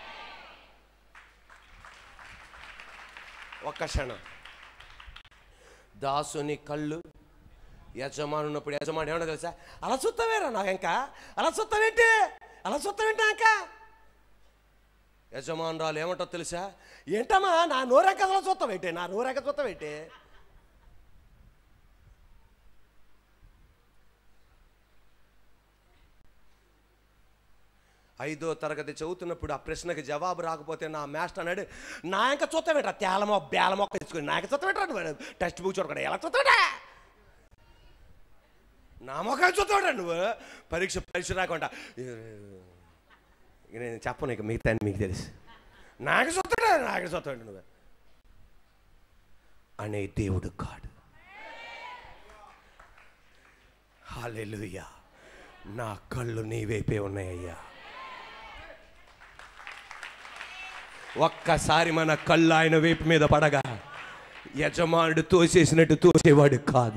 ఒక్క క్షణం దాసుని కళ్ళు యజమాని ఉన్నప్పుడు యజమాని ఏమన్నా తెలుసా అలా చూస్తావేరా నాకు ఇంకా అలా చూస్తావేంటి అలా చూస్తావేంటి ఇంకా యజమానురాలు ఏమంటో తెలుసా ఏంటమ్మా నా నోరెక్క అసలు చూస్తావేంటి నా నోరెక్క చూస్తావేంటి ఐదో తరగతి చదువుతున్నప్పుడు ఆ ప్రశ్నకి జవాబు రాకపోతే నా మాస్టర్ అన్నాడు నా ఇంకా చూస్తావేంట తేలమో బేలమో తెచ్చుకొని నా ఇంకా చూస్తావేంట టెక్స్ట్ బుక్ చూడకుండా ఎలా చూస్తాడా నా మొక్క చూస్తాడా నువ్వు పరీక్ష పరీక్ష రాకుండా ఇక నేను చెప్పను ఇక మిగతా మీకు తెలుసు నాకు చూస్తాడా నాకు చూస్తాడు నువ్వు అనే దేవుడు కాడు హాలెలుయా నా కళ్ళు నీ వైపే ఉన్నాయ్యా ఒక్కసారి మన కళ్ళు ఆయన వైపు మీద పడగా యజమానుడు తోసేసినట్టు తోసేవాడు కాదు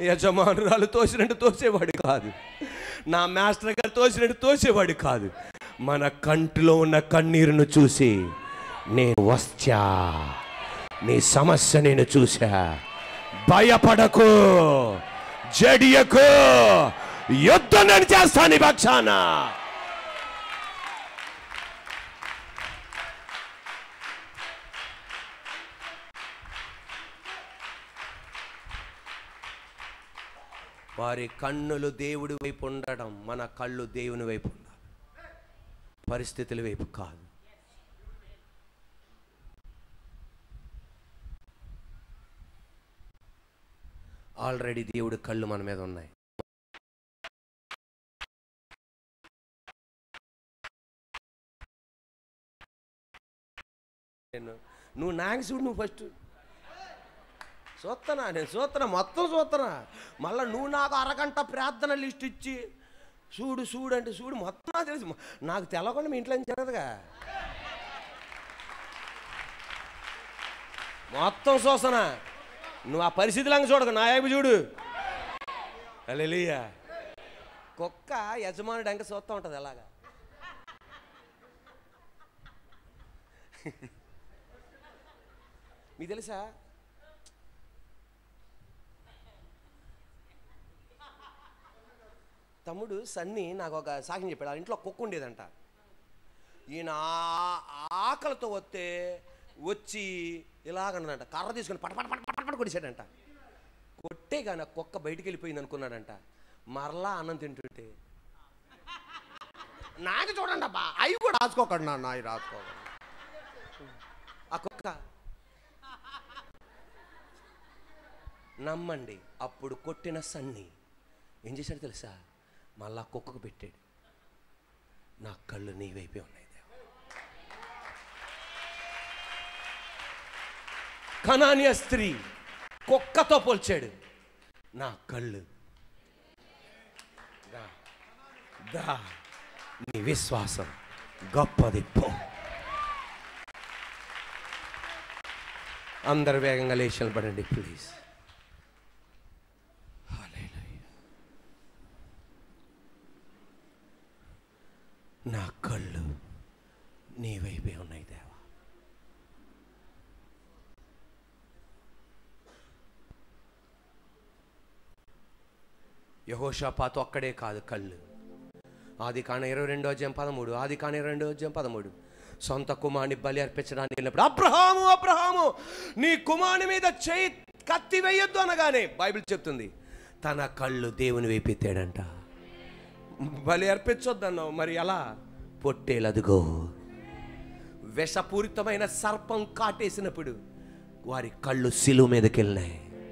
యజమానురాలు తోసినట్టు తోసేవాడు కాదు నా మాస్టర్ గారు తోసినట్టు తోసేవాడు కాదు మన కంటిలో ఉన్న కన్నీరును చూసి నేను వచ్చా నీ సమస్య నేను చూసా భయపడకు జడియకు యుద్ధం నేను చేస్తాను నీ పక్షాన వారి కన్నులు దేవుడి వైపు ఉండడం మన కళ్ళు దేవుని వైపు ఉండాలి పరిస్థితుల వైపు కాదు ఆల్రెడీ దేవుడి కళ్ళు మన మీద ఉన్నాయి నేను నువ్వు నాకు చూడు నువ్వు ఫస్ట్ చూస్తున్నా నేను చూస్తున్నా మొత్తం చూస్తున్నా మళ్ళీ నువ్వు నాకు అరగంట ప్రార్థన లిస్ట్ ఇచ్చి చూడు చూడు అంటే చూడు మొత్తం నాకు తెలుసు నాకు తెలవకుండా మీ ఇంట్లో ఏం జరగదుగా మొత్తం చూస్తున్నా నువ్వు ఆ పరిస్థితిలాగా చూడకు నా వైపు చూడు అలెలియా కుక్క యజమానుడు అంక చూస్తూ ఉంటుంది అలాగా మీకు తెలుసా తమ్ముడు సన్ని నాకు ఒక సాక్ష్యం చెప్పాడు ఆ ఇంట్లో కుక్క ఉండేదంట ఈయన ఆ- ఆకలితో వస్తే వచ్చి ఇలాగన్నదంట కర్ర తీసుకొని పట పట పట పట పట కొడిసాడంట కొట్టే కానీ ఆ కుక్క బయటికి వెళ్ళిపోయింది అనుకున్నాడంట మరలా అన్నం తింటుంటే నాకు చూడండి అబ్బా అవి కూడా రాసుకోకండి నాన్న అవి రాసుకోకండి ఆ కుక్క నమ్మండి అప్పుడు కొట్టిన సన్ని ఏం చేశాడు తెలుసా మళ్ళా కుక్కకు పెట్టాడు నా కళ్ళు నీ వైపే ఉన్నాయి దేవా కనానియ స్త్రీ కుక్కతో పోల్చాడు నా కళ్ళు దా దా నీ విశ్వాసం గొప్పది పో అందరు వేగంగా లేచి పడండి ప్లీజ్ నా కళ్ళు నీ వైపే ఉన్నాయి దేవా యహోషాపాతు అక్కడే కాదు కళ్ళు ఆది కాణ ఇరవై రెండో అధ్యాయం పదమూడు ఆది కాణ ఇరవై రెండో అధ్యాయం పదమూడు సొంత కుమారుని బలి అర్పించడానికి వెళ్ళినప్పుడు అబ్రహాము అబ్రహాము నీ కుమారుని మీద చేయి కత్తి వేయొద్దు అనగానే బైబిల్ చెప్తుంది తన కళ్ళు దేవుని వైపు ఎత్తాడంట బలి అర్పించొద్దన్నావు మరి ఎలా పొట్టేలదుగో విషపూరితమైన సర్పం కాటేసినప్పుడు వారి కళ్ళు సిలువ మీదకి వెళ్ళినాయి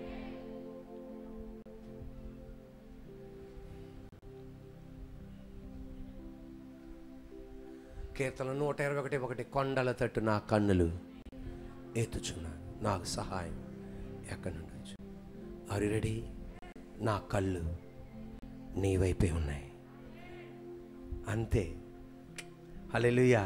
కీర్తన నూట ఇరవై ఒకటి ఒకటి కొండల తట్టు నా కన్నులు ఎత్తుచున్నా నాకు సహాయం ఎక్కడి నుండి వచ్చు అరి రెడీ నా కళ్ళు నీ వైపే ఉన్నాయి అంతే హల్లెలూయా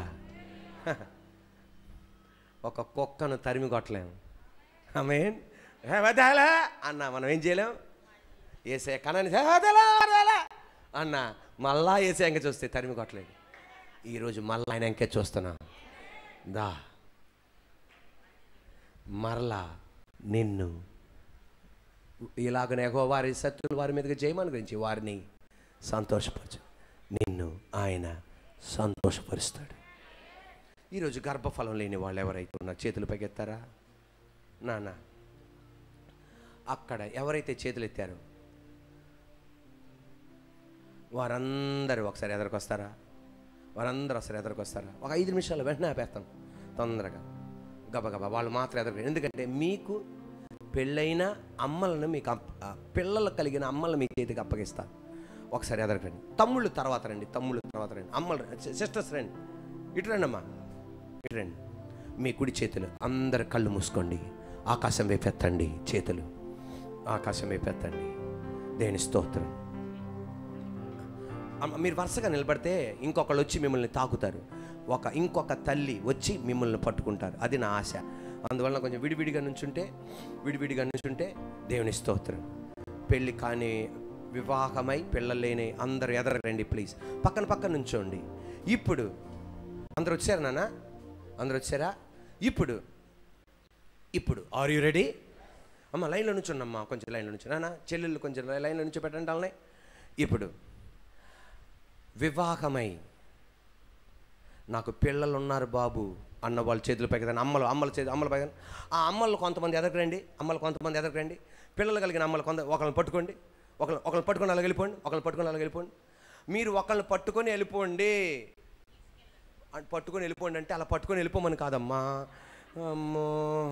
ఒక కుక్కను తరిమి కొట్టలేము ఆమెన్ అన్న మనం ఏం చేయలేం ఏసే కనని అన్న మళ్ళా ఏసే ఇంక చూస్తే తరిమి కొట్టలేదు ఈరోజు మళ్ళా ఆయన ఇంకే చూస్తున్నా దా మరలా నిన్ను ఇలాగనే ఎగో వారి శత్రులు వారి మీదకి జయమని గురించి వారిని సంతోషపరచు నిన్ను ఆయన సంతోషపరుస్తాడు ఈరోజు గర్భఫలం లేని వాళ్ళు ఎవరైతే ఉన్నారు చేతులు పైకెత్తారా నాన్న అక్కడ ఎవరైతే చేతులు ఎత్తారో వారందరూ ఒకసారి ఎదరికొస్తారా వారందరూ ఒకసారి ఎదరికొస్తారా ఒక ఐదు నిమిషాలు వెంటనే ఆపేస్తాను తొందరగా గబగబా వాళ్ళు మాత్రం ఎదరికి ఎందుకంటే మీకు పెళ్ళైన అమ్మలను మీకు అప్- ఆ, పిల్లలు కలిగిన అమ్మలను మీ చేతికి అప్పగిస్తా ఒకసారి ఎదరకండి తమ్ముళ్ళు తర్వాత రండి తమ్ముళ్ళు తర్వాత రండి అమ్మలు సిస్టర్స్ రండి ఇటు రండి అమ్మా ఇటు రండి మీ కుడి చేతులు అందరు కళ్ళు మూసుకోండి ఆకాశం వైపు ఎత్తండి చేతులు ఆకాశం వైపు ఎత్తండి దేని స్తోత్రం అమ్మ, మీరు వరుసగా నిలబడితే ఇంకొకళ్ళు వచ్చి మిమ్మల్ని తాకుతారు ఒక ఇంకొక తల్లి వచ్చి మిమ్మల్ని పట్టుకుంటారు అది నా ఆశ అందువలన కొంచెం విడివిడిగా నుంచుంటే విడివిడిగా నుంచుంటే దేవుని స్తోత్రం పెళ్ళి కాని వివాహమై పిల్లలు లేని అందరు ఎదరండి ప్లీజ్ పక్కన పక్కన నుంచోండి ఇప్పుడు అందరు వచ్చారు నాన్న అందరు వచ్చారా ఇప్పుడు ఇప్పుడు ఆర్ యూ రెడీ అమ్మ లైన్లో నుంచున్నమ్మా కొంచెం లైన్లో నుంచి నాన్న చెల్లెళ్ళు కొంచెం లైన్లో నుంచి పెట్టండి వాళ్ళని ఇప్పుడు వివాహమై నాకు పిల్లలు ఉన్నారు బాబు అన్న వాళ్ళ చేతులు పైకి అమ్మలు అమ్మల చేతి అమ్మల పైకి ఆ అమ్మలు కొంతమంది ఎదగరండి అమ్మలు కొంతమంది ఎదగరండి పిల్లలు కలిగిన అమ్మలు కొంత ఒకళ్ళని పట్టుకోండి ఒకళ్ళని ఒకళ్ళని పట్టుకొని అలా వెళ్ళిపోండి ఒకళ్ళని పట్టుకొని అలా వెళ్ళిపోండి మీరు ఒకళ్ళని పట్టుకొని వెళ్ళిపోండి అంటే పట్టుకొని వెళ్ళిపోండి అంటే అలా పట్టుకొని వెళ్ళిపోమని కాదమ్మా అమ్మో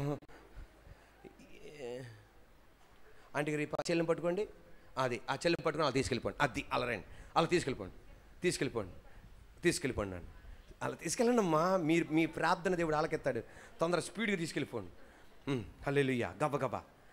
అంటే రేపు ఆ చెల్లిని పట్టుకోండి అది ఆ చెల్లిని పట్టుకొని అలా తీసుకెళ్ళిపోండి అది అలా రండి అలా తీసుకెళ్ళిపోండి తీసుకెళ్ళిపోండి తీసుకెళ్ళిపోండి నన్ను అలా తీసుకెళ్ళండి అమ్మా మీరు మీ ప్రార్థన దేవుడు ఆలకెత్తాడు తొందర స్పీడ్గా తీసుకెళ్ళిపోండి హల్లెలూయా గబ గబ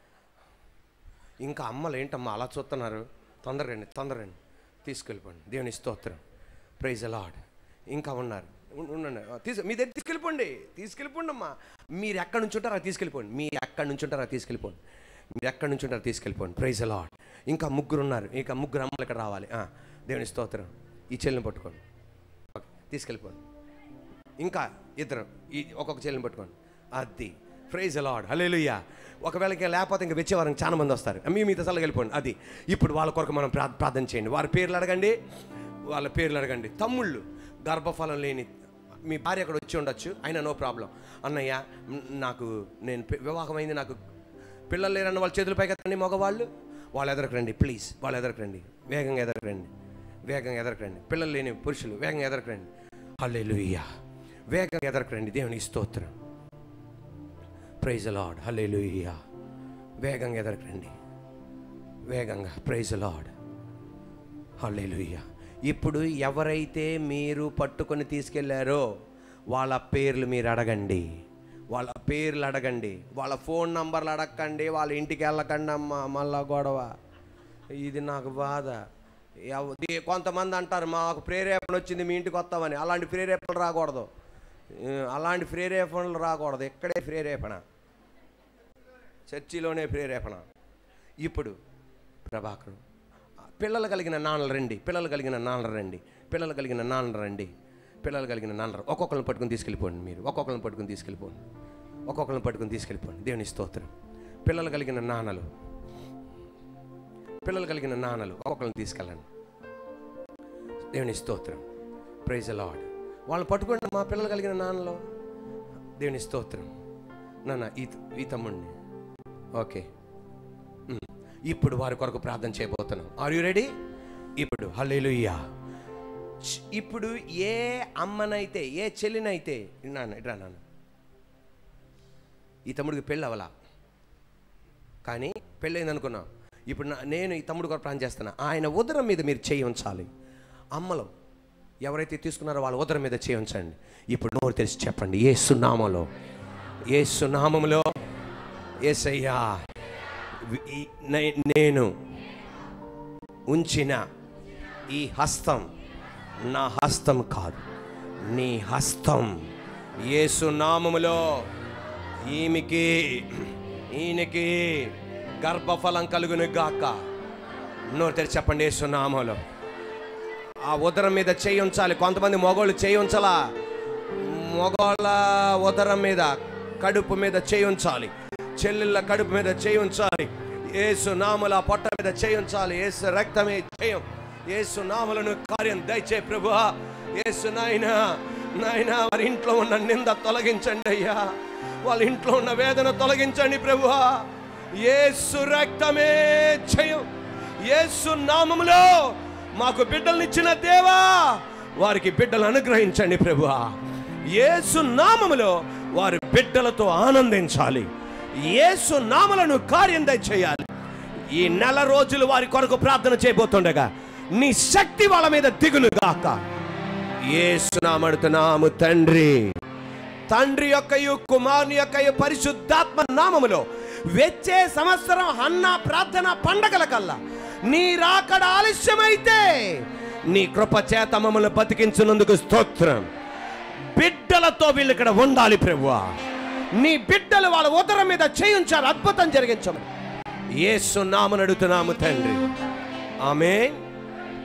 ఇంకా అమ్మలు ఏంటమ్మా అలా చూస్తున్నారు తొందర రండి తొందర రండి తీసుకెళ్ళిపోండి దేవుని స్తోత్రం ప్రైజ్ అలాడ్ ఇంకా ఉన్నారు ఉన్- ఉండండి ఆ, తీసు మీ దగ్గర తీసుకెళ్ళిపోండి తీసుకెళ్ళిపోండి అమ్మా మీరు ఎక్కడి నుంచి ఉంటారో అది తీసుకెళ్ళిపోండి మీరు ఎక్కడి నుంచి ఉంటారో అది తీసుకెళ్ళిపోండి మీరు ఎక్కడి నుంచి ఉంటారో తీసుకెళ్ళిపోండి ప్రైజ్ అలాడ్ ఇంకా ముగ్గురు ఉన్నారు ఇంకా ముగ్గురు అమ్మలు ఇక్కడ రావాలి ఆ, దేవుని స్తోత్రం ఈ చెల్లిని పట్టుకోండి ఓకే తీసుకెళ్ళిపోండి ఇంకా ఇద్దరు ఈ ఒక్కొక్క చెల్లిని పట్టుకోండి అది ప్రైజ్ అలాడ్ హలేలుయ్యా ఒకవేళ ఇంకా లేకపోతే ఇంకా వచ్చేవారం చాలా మంది వస్తారు మీ మీద అసలు వెళ్ళిపోండి అది ఇప్పుడు వాళ్ళ కొరకు మనం ప్రా ప్రార్థన చేయండి వారి పేర్లు అడగండి వాళ్ళ పేర్లు అడగండి తమ్ముళ్ళు గర్భఫలం లేని మీ భార్య అక్కడ వచ్చి ఉండొచ్చు అయినా నో ప్రాబ్లం అన్నయ్య మ్, నాకు నేను పి- వివాహమైంది నాకు పిల్లలు లేరన్న వాళ్ళ చేతుల పైకి ఎత్తండి మగవాళ్ళు వాళ్ళు ఎదరకు రండి ప్లీజ్ వాళ్ళు ఎదరకు రండి వేగంగా ఎదరకు రండి వేగంగా ఎదరకు రండి పిల్లలు లేని పురుషులు వేగంగా ఎదరకు రండి హల్లెలూయా వేగంగా ఎదరకు రండి దేవుని స్తోత్రం ప్రైజ్ లార్డ్ హల్లెలూయా వేగంగా ఎదరకు రండి వేగంగా ప్రైజ్ లార్డ్ హల్లెలూయా ఇప్పుడు ఎవరైతే మీరు పట్టుకొని తీసుకెళ్లారో వాళ్ళ పేర్లు మీరు అడగండి వాళ్ళ పేర్లు అడగండి వాళ్ళ ఫోన్ నంబర్లు అడగండి వాళ్ళ ఇంటికి వెళ్ళకండి అమ్మ మళ్ళా గొడవ ఇది నాకు బాధ ఎవ- ది- కొంతమంది అంటారు మాకు ప్రేరేపణ వచ్చింది మీ ఇంటికి వస్తామని అలాంటి ప్రేరేపణలు రాకూడదు ఏ, అలాంటి ప్రేరేపణలు రాకూడదు ఇక్కడే ప్రేరేపణ చర్చిలోనే ప్రేరేపణ ఇప్పుడు ప్రభాకరు పిల్లలు కలిగిన నాన్నలు రండి పిల్లలు కలిగిన నాన్నలు రండి పిల్లలు కలిగిన నాన్నలు రండి పిల్లలు కలిగిన నాన్నలు ఒక్కొక్కరిని పట్టుకుని తీసుకెళ్ళిపోండి మీరు ఒక్కొక్కరిని పట్టుకుని తీసుకెళ్ళిపోండి ఒక్కొక్కరిని పట్టుకుని తీసుకెళ్ళిపోండి దేవుని స్తోత్రం పిల్లలు కలిగిన నాన్నలు పిల్లలు కలిగిన నాన్నలు ఒక్కొక్కరిని తీసుకెళ్ళండి దేవుని స్తోత్రం ప్రైజ్ లాడ్ వాళ్ళని పట్టుకోండి మా పిల్లలు కలిగిన నాన్నలు దేవుని స్తోత్రం నాన్న ఈ ఈ తమ్ముడిని ఓకే మ్. ఇప్పుడు వారి కొరకు ప్రార్థన చేయబోతున్నాం ఆర్ యు రెడీ ఇప్పుడు హల్లెలూయా చ్- ఇప్పుడు ఏ అమ్మనైతే ఏ చెల్లినైతే నాన్న ఇట్రా నాన్న ఈ తమ్ముడికి పెళ్ళి అవలా కానీ పెళ్ళైంది అనుకున్నాం ఇప్పుడు నా- నేను ఈ తమ్ముడు కూడా ప్రాణం చేస్తున్నా ఆయన ఉదరం మీద మీరు చేయి ఉంచాలి అమ్మలో ఎవరైతే తీసుకున్నారో వాళ్ళ ఉదరం మీద చేయి ఉంచండి ఇప్పుడు నోరు తెలిసి చెప్పండి ఏ సునామలో ఏ సునామములో ఏసయ్యా వి- ఈ- నే- నేను ఉంచిన ఈ హస్తం నా హస్తం కాదు నీ హస్తం యేసు నామములో ఈమెకి ఈయనకి గర్భఫలం కలుగును గాక నోరు తెరిచి చెప్పండి యేసు నామములో ఆ ఉదరం మీద చేయి ఉంచాలి కొంతమంది మగవాళ్ళు చేయి ఉంచాలా మగవాళ్ళ ఉదరం మీద కడుపు మీద చేయి ఉంచాలి చెల్లెళ్ళ కడుపు మీద చేయి ఉంచాలి ఏసు నామల పొట్ట మీద చేయి ఉంచాలి ఏసు రక్తమే చేయం ఏసు నామలను కార్యం దయచే ప్రభు ఏసు నాయన నాయన వారి ఇంట్లో ఉన్న నింద తొలగించండి అయ్యా వాళ్ళ ఇంట్లో ఉన్న వేదన తొలగించండి ప్రభు ఏసు రక్తమే చేయం యేసు నామములో మాకు బిడ్డలనిచ్చిన దేవా వారికి బిడ్డలు అనుగ్రహించండి ప్రభువా యేసు నామములో వారి బిడ్డలతో ఆనందించాలి యేసు నామలను కార్యం దయచేయాలి ఈ నెల రోజులు వారి కొరకు ప్రార్థన చేయబోతుండగా నీ శక్తి వాళ్ళ మీద దిగును గాక యేసు నామడుతున్నాము తండ్రి తండ్రి యొక్కయు కుమారుని యొక్కయు పరిశుద్ధాత్మ నామములో వచ్చే సంవత్సరం అన్న ప్రార్థన పండగల కల్లా నీ రాకడ ఆలస్యమైతే నీ కృప చేత మమ్మల్ని బతికించినందుకు స్తోత్రం బిడ్డలతో వీళ్ళు ఇక్కడ ఉండాలి ప్రభువా నీ బిడ్డలు వాళ్ళ ఉదరం మీద చేయించారు అద్భుతం జరిగించమని యేసు నామని అడుగుతున్నాము తండ్రి ఆమె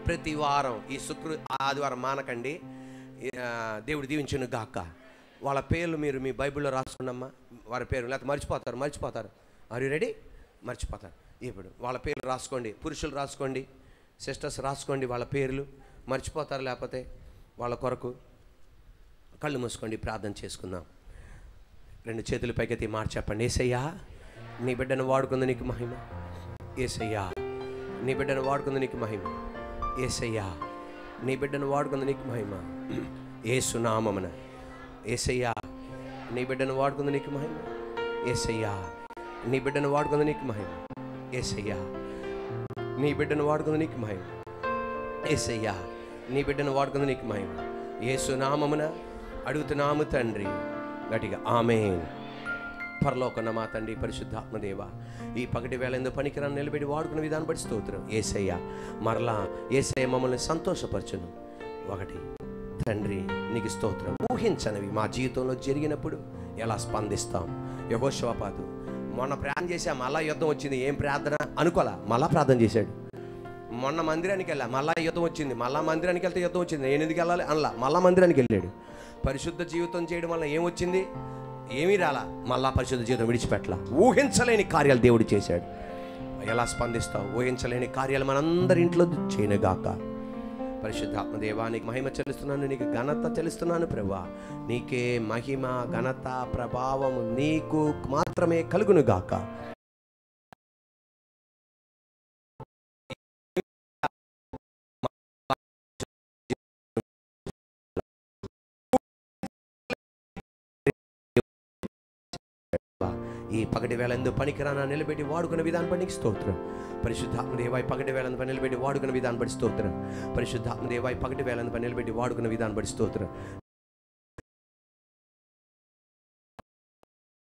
ప్రతి వారం ఈ శుక్ర ఆదివారం మానకండి ఈ, ఆ, దేవుడు దీవించును గాక వాళ్ళ పేర్లు మీరు మీ బైబిల్లో రాసుకోండమ్మా వారి పేరు లేకపోతే మర్చిపోతారు మర్చిపోతారు ఆర్ యు రెడీ మర్చిపోతారు ఇప్పుడు వాళ్ళ పేర్లు రాసుకోండి పురుషులు రాసుకోండి సిస్టర్స్ రాసుకోండి వాళ్ళ పేర్లు మర్చిపోతారు లేకపోతే వాళ్ళ కొరకు కళ్ళు మూసుకోండి ప్రార్థన చేసుకుందాం రెండు చేతులు పైకెత్తి మాట చెప్పండి ఏసయ్యా నీ బిడ్డను వాడుకుంది నీకు మహిమ ఏసయ్యా నీ బిడ్డను వాడుకుంది నీకు మహిమ ఏసయ్యా నీ బిడ్డను వాడుకుంది నీకు మహిమ ఏసునామమున ఏసయ్యా నీ బిడ్డను వాడుకుంది నీకు మహిమ ఏసయ్యా నీ బిడ్డను వాడుకుంది నీకు మహిమ ఏసయ్యా నీ బిడ్డను వాడుకుంది నీకు మహిమ ఏసయ్యా నీ బిడ్డను వాడుకుంది నీకు మహిమ ఏసునామమున అడుగుతున్నాము తండ్రి గట్టిగా ఆమెన్ పరలోకన్న మా తండ్రి పరిశుద్ధాత్మదేవ ఈ పగటి వేళ ఎందుకు పనికిరాన్ని నిలబెట్టి వాడుకున్న విధానం బట్టి స్తోత్రం ఏసయ్య మరలా ఏసయ్య మమ్మల్ని సంతోషపరచును ఒకటి తండ్రి నీకు స్తోత్రం ఊహించనివి మా జీవితంలో జరిగినప్పుడు ఎలా స్పందిస్తాం యహోశివపాతు మొన్న ప్రార్థన చేశా మళ్ళా యుద్ధం వచ్చింది ఏం ప్రార్థన అనుకోలా మళ్ళా ప్రార్థన చేశాడు మొన్న మందిరానికి వెళ్ళా మళ్ళా యుద్ధం వచ్చింది మళ్ళా మందిరానికి వెళ్తే యుద్ధం వచ్చింది నేను ఎందుకు వెళ్ళాలి అనలా మళ్ళా మందిరానికి వెళ్ళాడు పరిశుద్ధ జీవితం చేయడం వల్ల ఏమొచ్చింది ఏమీ రాలా మళ్ళా పరిశుద్ధ జీవితం విడిచిపెట్టలా ఊహించలేని కార్యాలు దేవుడు చేశాడు ఎలా స్పందిస్తావు ఊహించలేని కార్యాలు మనందరి ఇంట్లో చేయనుగాక పరిశుద్ధాత్మ దేవానికి మహిమ చెల్లిస్తున్నాను నీకు ఘనత చెల్లిస్తున్నాను ప్రభా నీకే మహిమ ఘనత ప్రభావము నీకు మాత్రమే కలుగును గాక ఈ పగటి వేళ ఎందుకు పనికిరానా నిలబెట్టి వాడుకున్న విధానం బట్టి నీకు స్తోత్రం పరిశుద్ధాత్మ దేవాయి పగటి వేళ పని నిలబెట్టి వాడుకున్న విధానం బట్టి స్తోత్రం పరిశుద్ధాత్మ దేవాయి పగటి వేళ పని నిలబెట్టి వాడుకున్న విధానం బట్టి స్తోత్రం